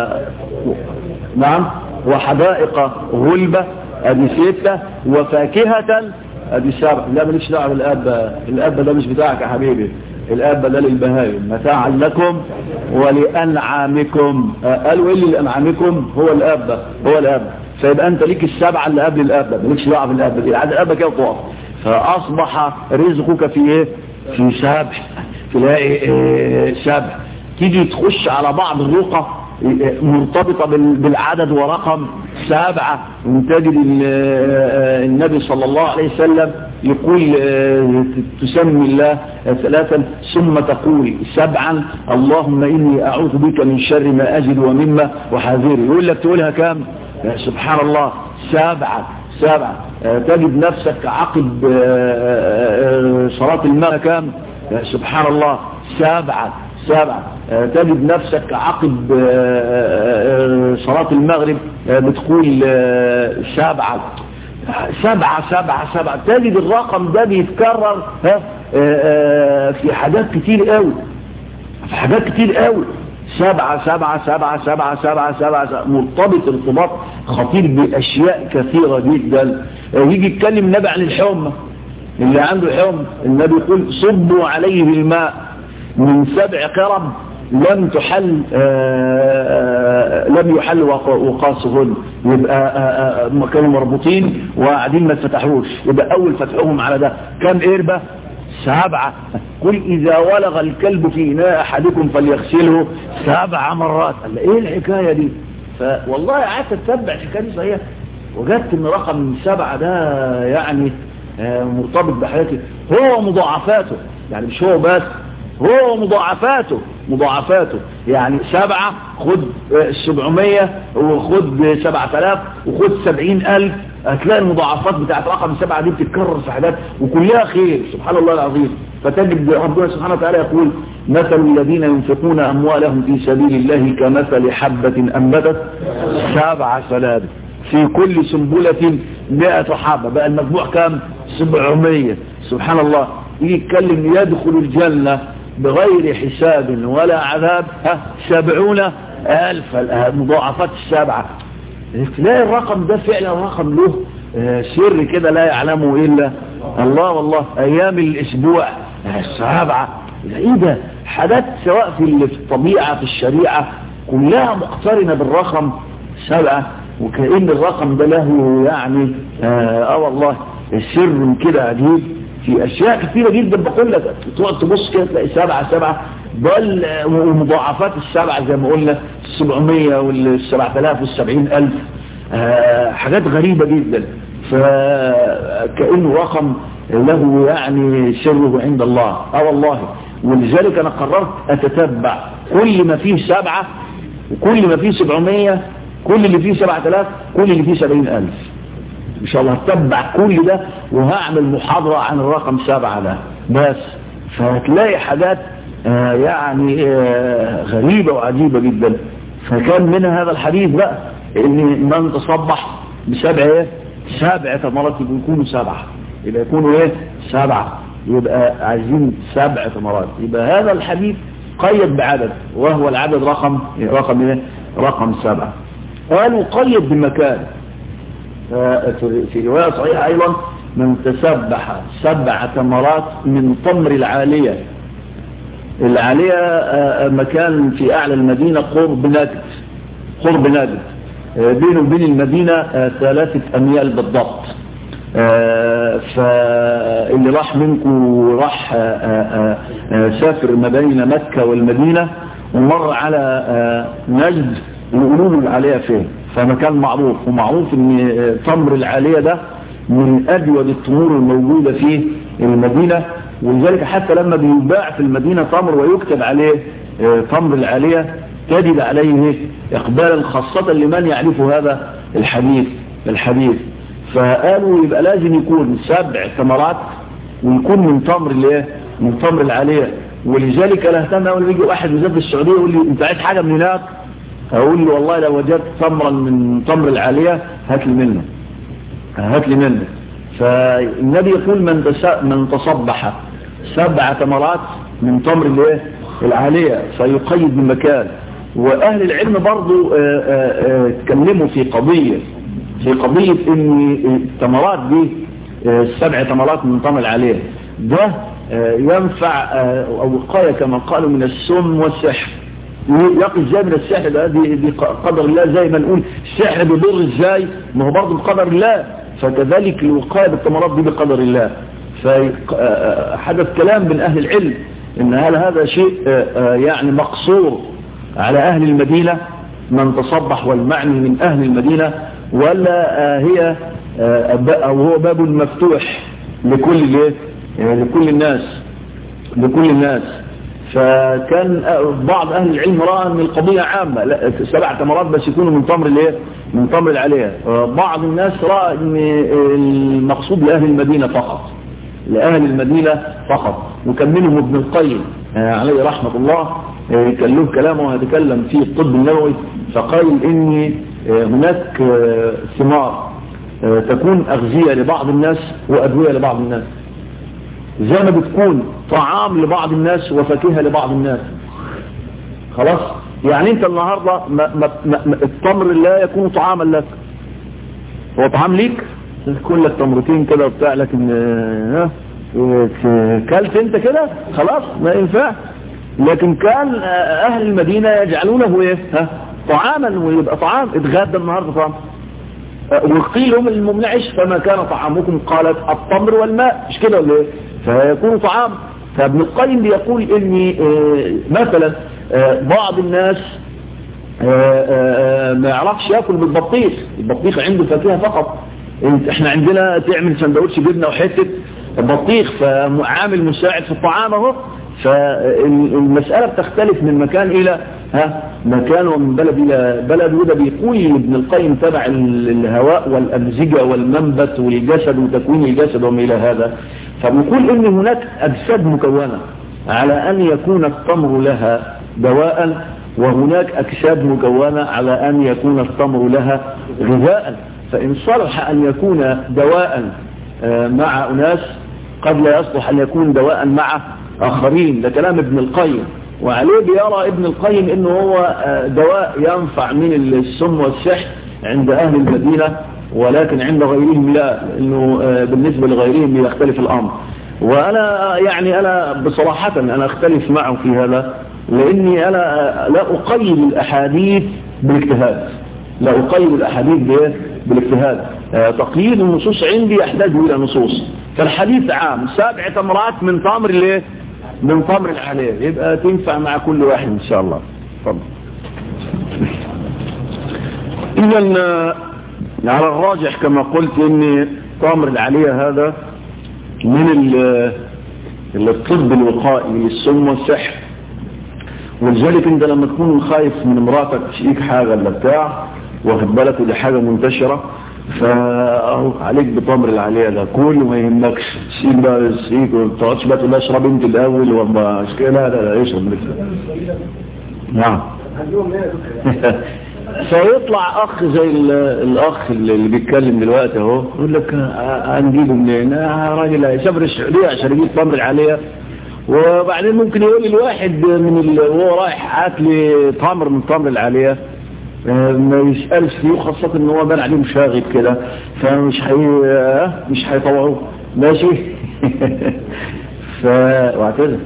نعم وحدائق غلبة ادي ستة وفاكهة ادي سبع لا ماليش دعوه بالاب الاب ده مش بتاعك يا حبيبي الاب ده للبهايم متاعا لكم ولانعامكم قالوا ايه لانعامكم هو الاب هو الاب فيبقى انت ليك السبعه اللي قبل الاب مالكش دعوه بالاب دي العاده الاب كده تقف فاصبح رزقك في ايه في سبع تلاقي إيه سبع تيجي تخش على بعض الرقى مرتبطة بالعدد ورقم سبعة وتجد النبي صلى الله عليه وسلم يقول تسمي الله ثلاثا ثم تقول سبعا اللهم إني أعوذ بك من شر ما أجد ومما وحاذر يقول لك تقولها كام سبحان الله سبعة سبعة تجد نفسك عقب صلاة المغرب كام سبحان الله سبعة سبعة تجد نفسك عقب صلاة المغرب بتقول سبعة سبعة سبعة سبعة تجد الرقم ده بيتكرر في حاجات كتير قوي في حاجات كتير قوي سبعة سبعة سبعة سبعة سبعة سبعة, سبعة مرتبط ارتباط خطير بأشياء كثيرة جدا يجي يتكلم النبي عن الحمى اللي عنده حمى النبي يقول صبوا عليه الماء من سبع قرب لم تحل آآ آآ لم يحل وقاصهن يبقى كانوا مربوطين وقاعدين ما اتفتحوش يبقى اول فتحهم على ده كم قربة سبعة قل اذا ولغ الكلب في اناء احدكم فليغسله سبع مرات قال ايه الحكاية دي فوالله قعدت اتبع الحكاية دي صحيح وجدت ان رقم سبعة ده يعني مرتبط بحياتي هو مضاعفاته يعني مش هو بس هو مضاعفاته مضاعفاته يعني سبعة خد سبعمية وخد سبعة آلاف وخد سبعين ألف هتلاقي المضاعفات بتاعت رقم سبعة دي بتتكرر في حاجات وكلها خير سبحان الله العظيم فتجد ربنا سبحانه وتعالى يقول مثل الذين ينفقون أموالهم في سبيل الله كمثل حبة أنبتت سبع سنابل في كل سنبلة مئة حبة بقى المجموع كام سبعمية سبحان الله يجي يتكلم يدخل الجنة بغير حساب ولا عذاب ها سبعون ألف مضاعفات السبعة تلاقي الرقم ده فعلا رقم له سر كده لا يعلمه إلا الله والله أيام الأسبوع السبعة ايه ده حاجات سواء في الطبيعة في الشريعة كلها مقترنة بالرقم سبعة وكأن الرقم ده له يعني اه, آه والله سر كده عجيب في اشياء كثيرة جدا بقول لك تقعد تبص كده تلاقي سبعة سبعة بل ومضاعفات السبعة زي ما قلنا السبعمية والسبعة آلاف والسبعين ألف آه حاجات غريبة جدا فكأنه رقم له يعني سره عند الله اه والله ولذلك انا قررت اتتبع كل ما فيه سبعة وكل ما فيه سبعمية كل اللي فيه سبعة آلاف كل اللي فيه سبعين ألف إن شاء الله هتبع كل ده وهعمل محاضرة عن الرقم سبعة ده بس فهتلاقي حاجات آه يعني آه غريبة وعجيبة جدا فكان منها هذا الحديث بقى ان من تصبح بسبع ايه سبع ثمرات يكونوا سبعة يبقى يكونوا ايه سبعة يبقى عايزين سبع ثمرات يبقى هذا الحديث قيد بعدد وهو العدد رقم رقم ايه رقم سبعة قالوا قيد بمكان في رواية صحيحة ايضا من تسبح سبع ثمرات من تمر العالية العالية مكان في اعلى المدينة قرب نجد قرب نجد بينه وبين المدينة ثلاثة اميال بالضبط فاللي راح منكم وراح سافر ما بين مكة والمدينة ومر على نجد يقولوا العالية فين فمكان معروف ومعروف ان تمر العالية ده من اجود التمور الموجودة في المدينة ولذلك حتى لما بيباع في المدينة تمر ويكتب عليه تمر العالية تجد عليه اقبالا خاصة لمن يعرف هذا الحديث الحديث فقالوا يبقى لازم يكون سبع ثمرات ويكون من تمر الايه من تمر العالية ولذلك لا اهتم اول يجي واحد من السعودية يقول لي انت عايز حاجة من هناك اقول له والله لو وجدت تمرا من تمر العالية هات لي منه هات لي منه فالنبي يقول من من تصبح سبع ثمرات من تمر الايه العالية فيقيد بمكان واهل العلم برضو اتكلموا في قضية في قضية ان الثمرات دي السبع ثمرات من تمر العالية ده ينفع او وقاية كما قالوا من السم والسحر يقي ازاي من السحر ده دي, دي قدر الله زي ما نقول السحر بيضر ازاي ما هو برضه بقدر الله فكذلك الوقاية بالثمرات دي بقدر الله فحدث كلام من اهل العلم ان هل هذا شيء يعني مقصور على اهل المدينة من تصبح والمعني من اهل المدينة ولا هي او هو باب مفتوح لكل لكل الناس لكل الناس فكان بعض اهل العلم راى ان القضية عامة لا سبع تمرات بس يكونوا من تمر الايه من تمر العليا بعض الناس راى ان المقصود لاهل المدينة فقط لاهل المدينة فقط وكان منهم ابن القيم عليه رحمة الله كان له كلامه وهتكلم فيه الطب النووي فقال ان هناك ثمار تكون اغذية لبعض الناس وادوية لبعض الناس زي ما بتكون طعام لبعض الناس وفاكهة لبعض الناس خلاص يعني انت النهاردة ما ما ما التمر لا يكون طعاما لك هو طعام ليك يكون لك تمرتين كده وبتاع لكن ها كلت انت كده خلاص ما ينفع لكن كان اهل المدينة يجعلونه ايه ها طعاما ويبقى طعام اتغدى النهاردة طعام وقيل لهم الممنعش فما كان طعامكم قالت التمر والماء مش كده ولا ايه فيكون طعام فابن القيم بيقول ان مثلا بعض الناس ما يعرفش ياكل بالبطيخ البطيخ عنده فاكهه فقط احنا عندنا تعمل سندوتش جبنه وحته بطيخ فعامل مساعد في الطعام اهو فالمسألة بتختلف من مكان إلى ها مكانه من بلد إلى بلد وده بيقول ابن القيم تبع الهواء والأمزجة والمنبت والجسد وتكوين الجسد وما إلى هذا فبيقول إن هناك أجساد مكونة على أن يكون التمر لها دواء وهناك أكساب مكونة على أن يكون التمر لها غذاء فإن صلح أن يكون دواء مع أناس قد لا يصلح أن يكون دواء مع آخرين ده كلام ابن القيم وعليه بيرى ابن القيم انه هو دواء ينفع من السم والسحر عند اهل المدينة ولكن عند غيرهم لا انه بالنسبة لغيرهم يختلف الامر وانا يعني انا بصراحة انا اختلف معه في هذا لاني انا لا اقيد الاحاديث بالاجتهاد لا اقيد الاحاديث بالاجتهاد تقييد النصوص عندي يحتاج الى نصوص فالحديث عام سبع تمرات من تمر الايه من تمر العليه يبقى تنفع مع كل واحد ان شاء الله اتفضل اذا على الراجح كما قلت ان تمر العليه هذا من الطب الوقائي للسم والسحر ولذلك انت لما تكون خايف من مراتك تشيك حاجه ولا بتاع واخد بالك ودي حاجه منتشره فاهو عليك بتمر العليه ده كل ما يهمكش سيب بقى السيك وما تقعدش بقى تقول اشرب انت الاول وما اشكال لا لا لا اشرب لسه نعم فيطلع اخ زي الاخ اللي بيتكلم دلوقتي اهو يقول لك هنجيبه منين راجل هيسافر السعوديه عشان يجيب تمر العليه وبعدين ممكن يقول الواحد من وهو رايح هات لي تمر من تمر العليه ما يسألش فيه خاصة ان هو بان عليه مشاغب كده فمش حي... مش هيطوعوه ماشي ف واعتذر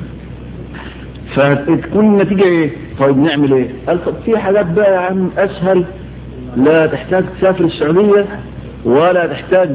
فتكون النتيجة ايه طيب نعمل ايه قال طب في حاجات بقى يا عم اسهل لا تحتاج تسافر السعودية ولا تحتاج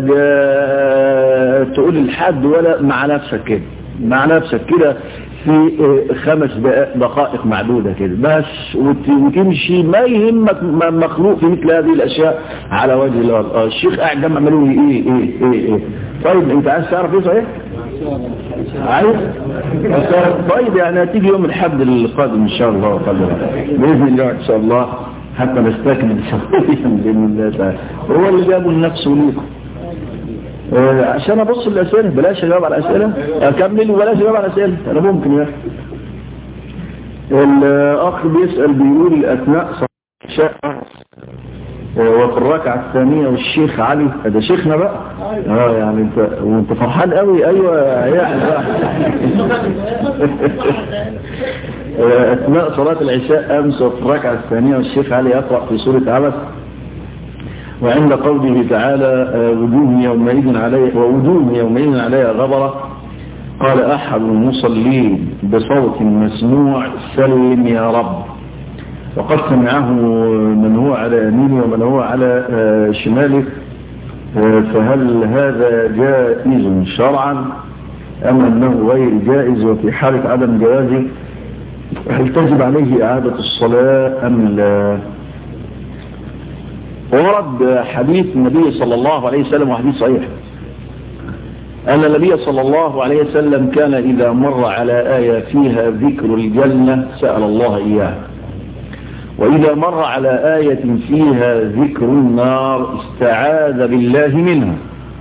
تقول لحد ولا مع نفسك كده مع نفسك كده في خمس دقائق معدودة كده بس وتمشي ما يهمك مخلوق في مثل هذه الأشياء على وجه الأرض الشيخ قاعد جمع عملوا لي إيه إيه إيه إيه طيب أنت عايز تعرف إيه صحيح؟ عايز؟ طيب يعني هتيجي يوم الحد القادم إن شاء الله قدر بإذن الله إن شاء الله حتى نستكمل سويا بإذن الله تعالى هو اللي جابوا لنفسه ليكم عشان ابص الاسئله بلاش اجاوب على الاسئله اكمل وبلاش اجاوب على الاسئله انا ممكن يا اخي الاخ بيسال بيقول اثناء صلاه وفي الركعه الثانيه والشيخ علي ده شيخنا بقى اه يعني انت وانت فرحان قوي ايوه يعني اثناء صلاه العشاء امس وفي الركعه الثانيه والشيخ علي يقرا في سوره عبس وعند قوله تعالى وجوه يومئذ عليه ووجوه يومئذ عليها غبرة قال أحد المصلين بصوت مسموع سلم يا رب وقد سمعه من هو على يمينه ومن هو على شماله فهل هذا جائز شرعا أم أنه غير جائز وفي حالة عدم جوازه هل تجب عليه إعادة الصلاة أم لا ورد حديث النبي صلى الله عليه وسلم وحديث صحيح أن النبي صلى الله عليه وسلم كان إذا مر على آية فيها ذكر الجنة سأل الله إياه وإذا مر على آية فيها ذكر النار استعاذ بالله منها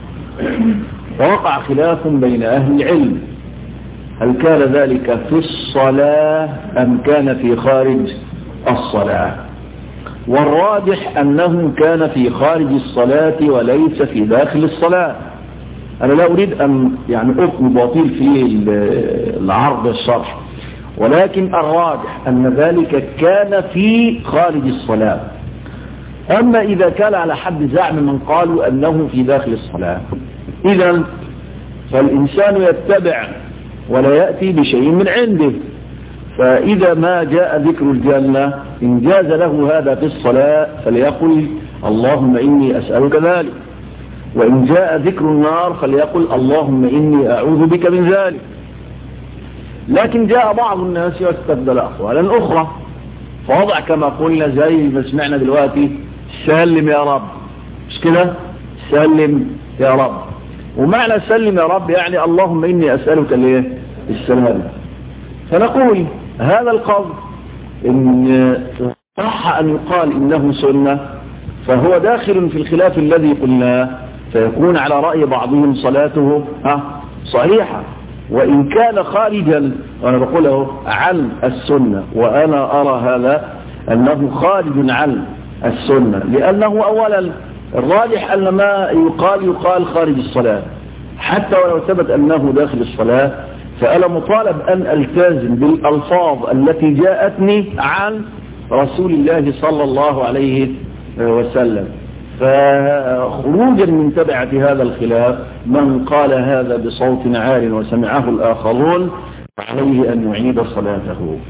ووقع خلاف بين أهل العلم هل كان ذلك في الصلاة أم كان في خارج الصلاة والراجح أنه كان في خارج الصلاة وليس في داخل الصلاة أنا لا أريد أن يعني أكون باطل في العرض الشرح ولكن الراجح أن ذلك كان في خارج الصلاة أما إذا كان على حد زعم من قالوا أنه في داخل الصلاة إذا فالإنسان يتبع ولا يأتي بشيء من عنده فإذا ما جاء ذكر الجنة إن جاز له هذا في الصلاة فليقل اللهم إني أسألك ذلك وإن جاء ذكر النار فليقل اللهم إني أعوذ بك من ذلك لكن جاء بعض الناس يستبدل أقوالا أخرى فوضع كما قلنا زي ما سمعنا دلوقتي سلم يا رب مش كده سلم يا رب ومعنى سلم يا رب يعني اللهم إني أسألك الايه السلام فنقول هذا القول إن صح أن يقال إنه سنة فهو داخل في الخلاف الذي قلناه فيكون على رأي بعضهم صلاته ها صحيحة وإن كان خارجا أنا بقوله عن السنة وأنا أرى هذا أنه خارج عن السنة لأنه أولا الراجح أن ما يقال يقال خارج الصلاة حتى ولو ثبت أنه داخل الصلاة فأنا مطالب أن ألتزم بالألفاظ التي جاءتني عن رسول الله صلى الله عليه وسلم فخروجا من تبعة هذا الخلاف من قال هذا بصوت عال وسمعه الآخرون عليه أن يعيد صلاته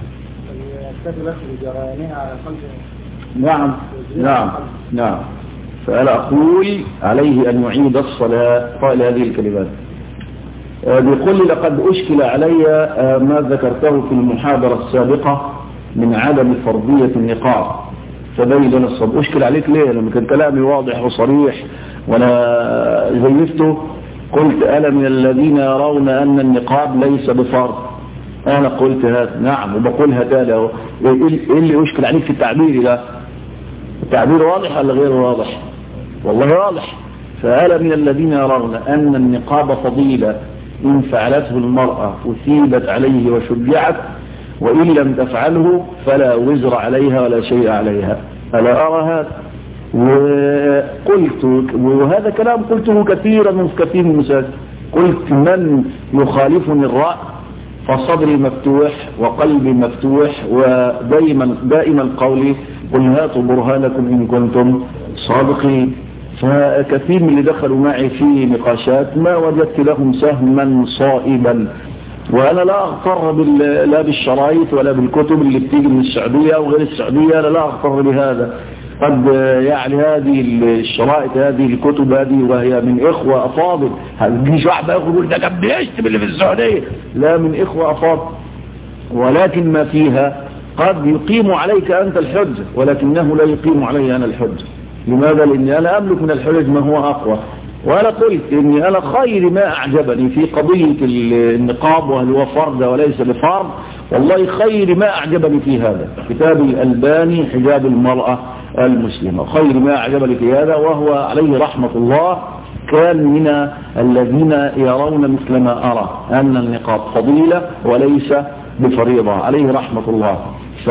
نعم نعم نعم فأنا أقول عليه أن يعيد الصلاة قال هذه الكلمات بيقول لي لقد أشكل علي ما ذكرته في المحاضرة السابقة من عدم فرضية النقاط فبين لنا الصب أشكل عليك ليه لما كان كلامي واضح وصريح وأنا زيفته قلت أنا من الذين يرون أن النقاب ليس بفرض أنا قلت هذا نعم وبقولها تالي اهو إيه اللي أشكل عليك في التعبير ده التعبير واضح ولا غير واضح والله واضح فأنا من الذين يرون أن النقاب فضيلة إن فعلته المرأة أثيبت عليه وشجعت وإن لم تفعله فلا وزر عليها ولا شيء عليها ألا أرى هذا وقلت وهذا كلام قلته كثيرا من كثير من المساجد قلت من يخالفني الرأي فصدري مفتوح وقلبي مفتوح ودائما دائما قولي قل هاتوا برهانكم إن كنتم صادقين فكثير من اللي دخلوا معي في نقاشات ما وجدت لهم سهما صائبا وانا لا اغتر لا بالشرايط ولا بالكتب اللي بتيجي من السعودية وغير السعودية انا لا اغتر بهذا قد يعني هذه الشرائط هذه الكتب هذه وهي من اخوة افاضل هتجيش واحد يقول ده كان بيشتم اللي في السعودية لا من اخوة افاضل ولكن ما فيها قد يقيم عليك انت الحجة ولكنه لا يقيم علي انا الحجة لماذا لاني انا املك من الحجج ما هو اقوى وانا قلت اني انا خير ما اعجبني في قضية النقاب وهل هو فرض وليس بفرض والله خير ما اعجبني في هذا كتاب الالباني حجاب المرأة المسلمة خير ما اعجبني في هذا وهو عليه رحمة الله كان من الذين يرون مثل ما ارى ان النقاب فضيلة وليس بفريضة عليه رحمة الله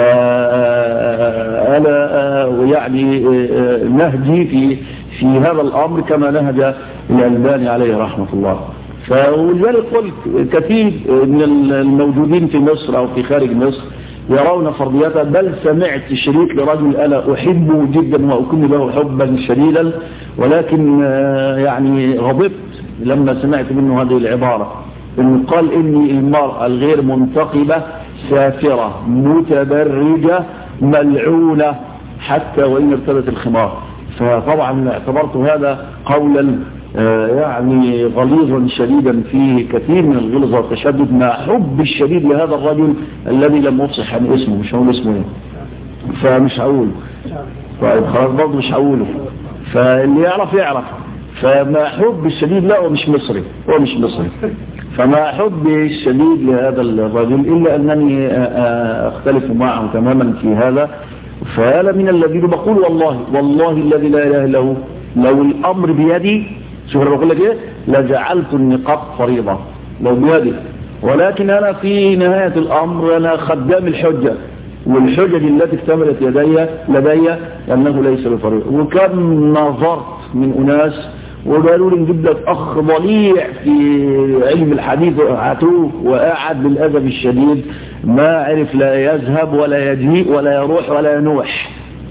فأنا يعني نهجي في في هذا الأمر كما نهج الألباني عليه رحمة الله فولذلك قلت كثير من الموجودين في مصر أو في خارج مصر يرون فرضيتها بل سمعت شريك لرجل أنا أحبه جدا وأكون له حبا شديدا ولكن يعني غضبت لما سمعت منه هذه العبارة انه قال اني المرأة الغير منتقبة سافرة متبرجة ملعونة حتى وإن ارتدت الخمار فطبعا اعتبرت هذا قولا يعني غليظا شديدا فيه كثير من الغلظ والتشدد مع حب الشديد لهذا الرجل الذي لم افصح عن اسمه مش هقول اسمه ايه فمش هقوله طيب خلاص برضه مش هقوله فاللي يعرف يعرف فما حب الشديد لا هو مش مصري هو مش مصري فما حبي الشديد لهذا الرجل إلا أنني أختلف معه تماما في هذا فأنا من الذين بقول والله والله الذي لا إله إلا هو لو الأمر بيدي شوف أنا بقول لك إيه لجعلت النقاب فريضة لو بيدي ولكن أنا في نهاية الأمر أنا خدام الحجة والحجج التي اكتملت يدي لدي أنه ليس بفريضة وكم نظرت من أناس وقالوا لي نجيب لك اخ ضليع في علم الحديث هاتوه وقاعد بالاسف الشديد ما عرف لا يذهب ولا يجيء ولا يروح ولا ينوح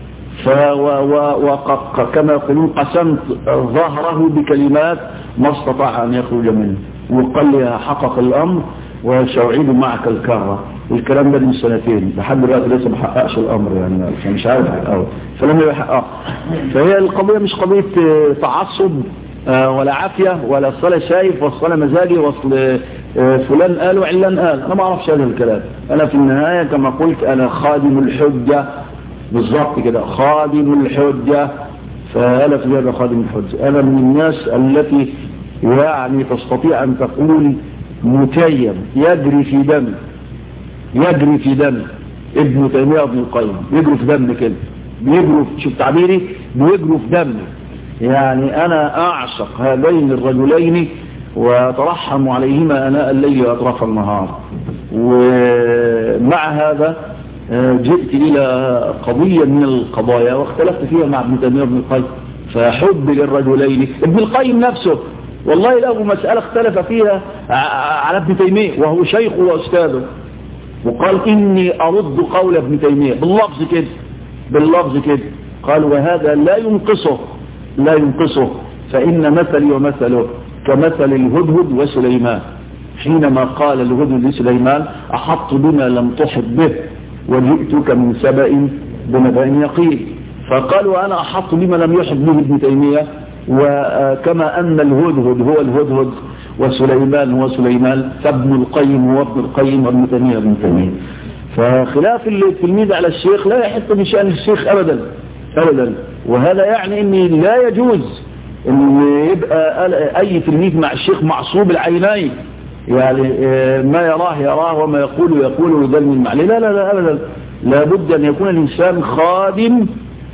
وكما يقولون قسمت ظهره بكلمات ما استطاع ان يخرج منه وقال لي حقق الامر وسأعيد معك الكرة الكلام ده من سنتين لحد دلوقتي لسه ما حققش الامر يعني مش عارف حققه فلم يحققه فهي القضيه مش قضيه تعصب ولا عافية ولا الصلاة شايف والصلاة مزاجي وصل فلان قال وعلان قال أنا ما أعرفش هذا الكلام أنا في النهاية كما قلت أنا خادم الحجة بالضبط كده خادم الحجة فأنا في هذا خادم الحجة أنا من الناس التي يعني تستطيع أن تقول متيم يجري في دم يجري في دم ابن تيمية ابن القيم بيجروا في دم كده بيجروا شوف تعبيري بيجروا في دم يعني أنا أعشق هذين الرجلين وأترحم عليهما أناء الليل وأطراف النهار ومع هذا جئت إلى قضية من القضايا واختلفت فيها مع ابن تيمية ابن القيم فحب للرجلين ابن القيم نفسه والله له مسألة اختلف فيها على ابن تيمية وهو شيخه وأستاذه وقال إني أرد قول ابن تيمية باللفظ كده باللفظ كده قال وهذا لا ينقصه لا ينقصه فإن مثلي ومثله كمثل الهدهد وسليمان حينما قال الهدهد لسليمان أحط بما لم تحط به وجئتك من سبأ بنبأ يقين فقال وأنا أحط بما لم يحط به ابن تيمية وكما أن الهدهد هو الهدهد وسليمان هو سليمان فابن القيم هو ابن القيم وابن تيمية ابن تيمية فخلاف التلميذ على الشيخ لا يحط بشأن الشيخ أبدا أبدا وهذا يعني أن لا يجوز أن يبقى أي تلميذ مع الشيخ معصوب العينين يعني ما يراه يراه وما يقول يقول ويدل من معلي لا لا لا أبدا لابد أن يكون الإنسان خادم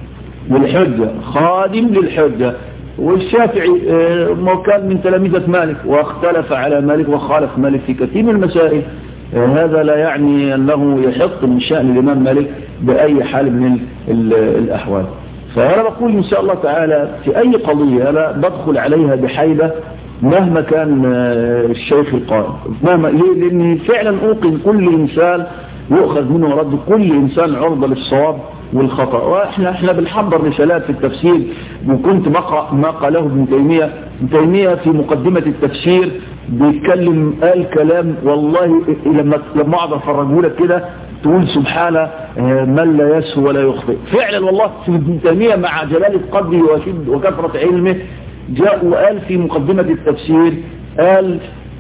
للحجة خادم للحجة والشافعي ما كان من تلاميذة مالك واختلف على مالك وخالف مالك في كثير من المسائل هذا لا يعني أنه يحط من شأن الإمام مالك بأي حال من الأحوال فأنا بقول إن شاء الله تعالى في أي قضية أنا بدخل عليها بحيلة مهما كان الشيخ القائم مهما ليه لأن فعلا أوقن كل إنسان يؤخذ منه رد كل إنسان عرضة للصواب والخطأ واحنا احنا بنحضر رسالات في التفسير وكنت بقرا ما قاله ابن تيميه ابن تيميه في مقدمه التفسير بيتكلم قال كلام والله لما لما اقعد افرجه لك كده تقول سبحانه من لا يسهو ولا يخطئ فعلا والله في ابن تيميه مع جلاله قدره وشد وكثره علمه جاء وقال في مقدمه التفسير قال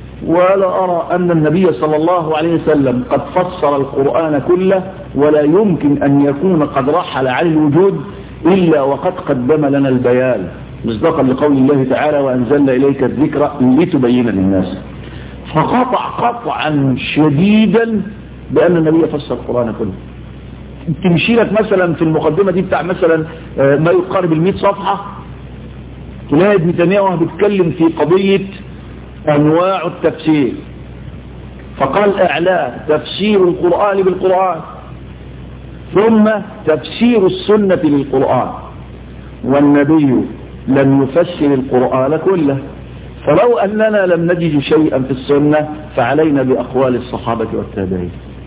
ولا أرى أن النبي صلى الله عليه وسلم قد فسر القرآن كله ولا يمكن أن يكون قد رحل عن الوجود إلا وقد قدم لنا البيان مصداقا لقول الله تعالى وأنزلنا إليك الذكر لتبين للناس فقطع قطعا شديدا بأن النبي فسر القرآن كله تمشي لك مثلا في المقدمة دي بتاع مثلا ما يقارب المئة صفحة تلاقي ابن تيمية وهو بيتكلم في قضية أنواع التفسير فقال أعلاه تفسير القرآن بالقرآن ثم تفسير السنة للقرآن والنبي لم يفسر القرآن كله فلو أننا لم نجد شيئا في السنة فعلينا بأقوال الصحابة والتابعين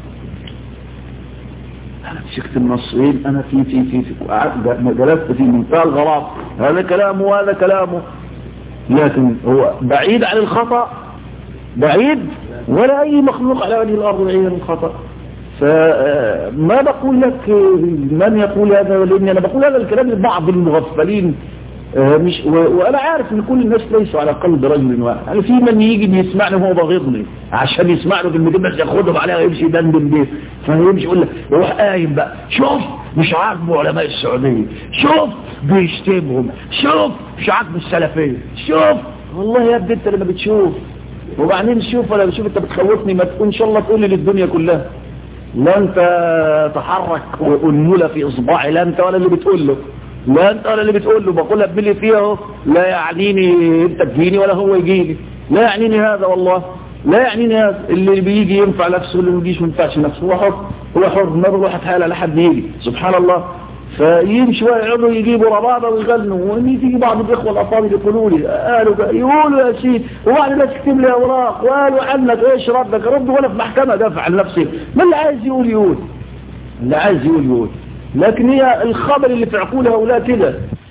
أنا مسكت النصين أنا في في في, في جلست في منتهى الغراب هذا كلامه وهذا كلامه لكن هو بعيد عن الخطأ بعيد ولا أي مخلوق على وجه الأرض بعيد عن الخطأ فما بقول لك من يقول هذا لأني أنا بقول هذا الكلام لبعض المغفلين مش وانا عارف ان كل الناس ليسوا على قلب رجل واحد يعني في من يجي بيسمعني وهو بغيظني عشان يسمعني كلمتين بس ياخدهم عليها ويمشي يدندن بيه فيمشي يقول لك يروح قايم بقى شوف مش عاجبه علماء السعوديه شوف بيشتمهم شوف مش عاجبه السلفيه شوف والله يا ابني انت لما بتشوف وبعدين شوف ولا بتشوف انت بتخوفني ما تكون ان شاء الله تقول لي للدنيا كلها لا انت تحرك انمله في اصبعي لا انت ولا اللي بتقول له لا انت ولا اللي بتقول له بقول لك باللي فيه اهو لا يعنيني انت تجيني ولا هو يجيني لا يعنيني هذا والله لا يعنيني هذا اللي بيجي ينفع نفسه واللي ما بيجيش ما ينفعش نفسه هو حر هو حر ما بروح اتحايل على حد يجي سبحان الله فيمشي ويقعدوا يجيبوا ربابه ويغنوا ويجي بعض الاخوه الافاضل يقولوا لي قالوا يقولوا يا سيدي وبعد الناس تكتب لي اوراق وقالوا عنك ايش ردك رد ولا في محكمه دافع عن نفسي ما اللي عايز يقول يقول اللي عايز يقول يقول لكن هي الخبر اللي في عقول هؤلاء كده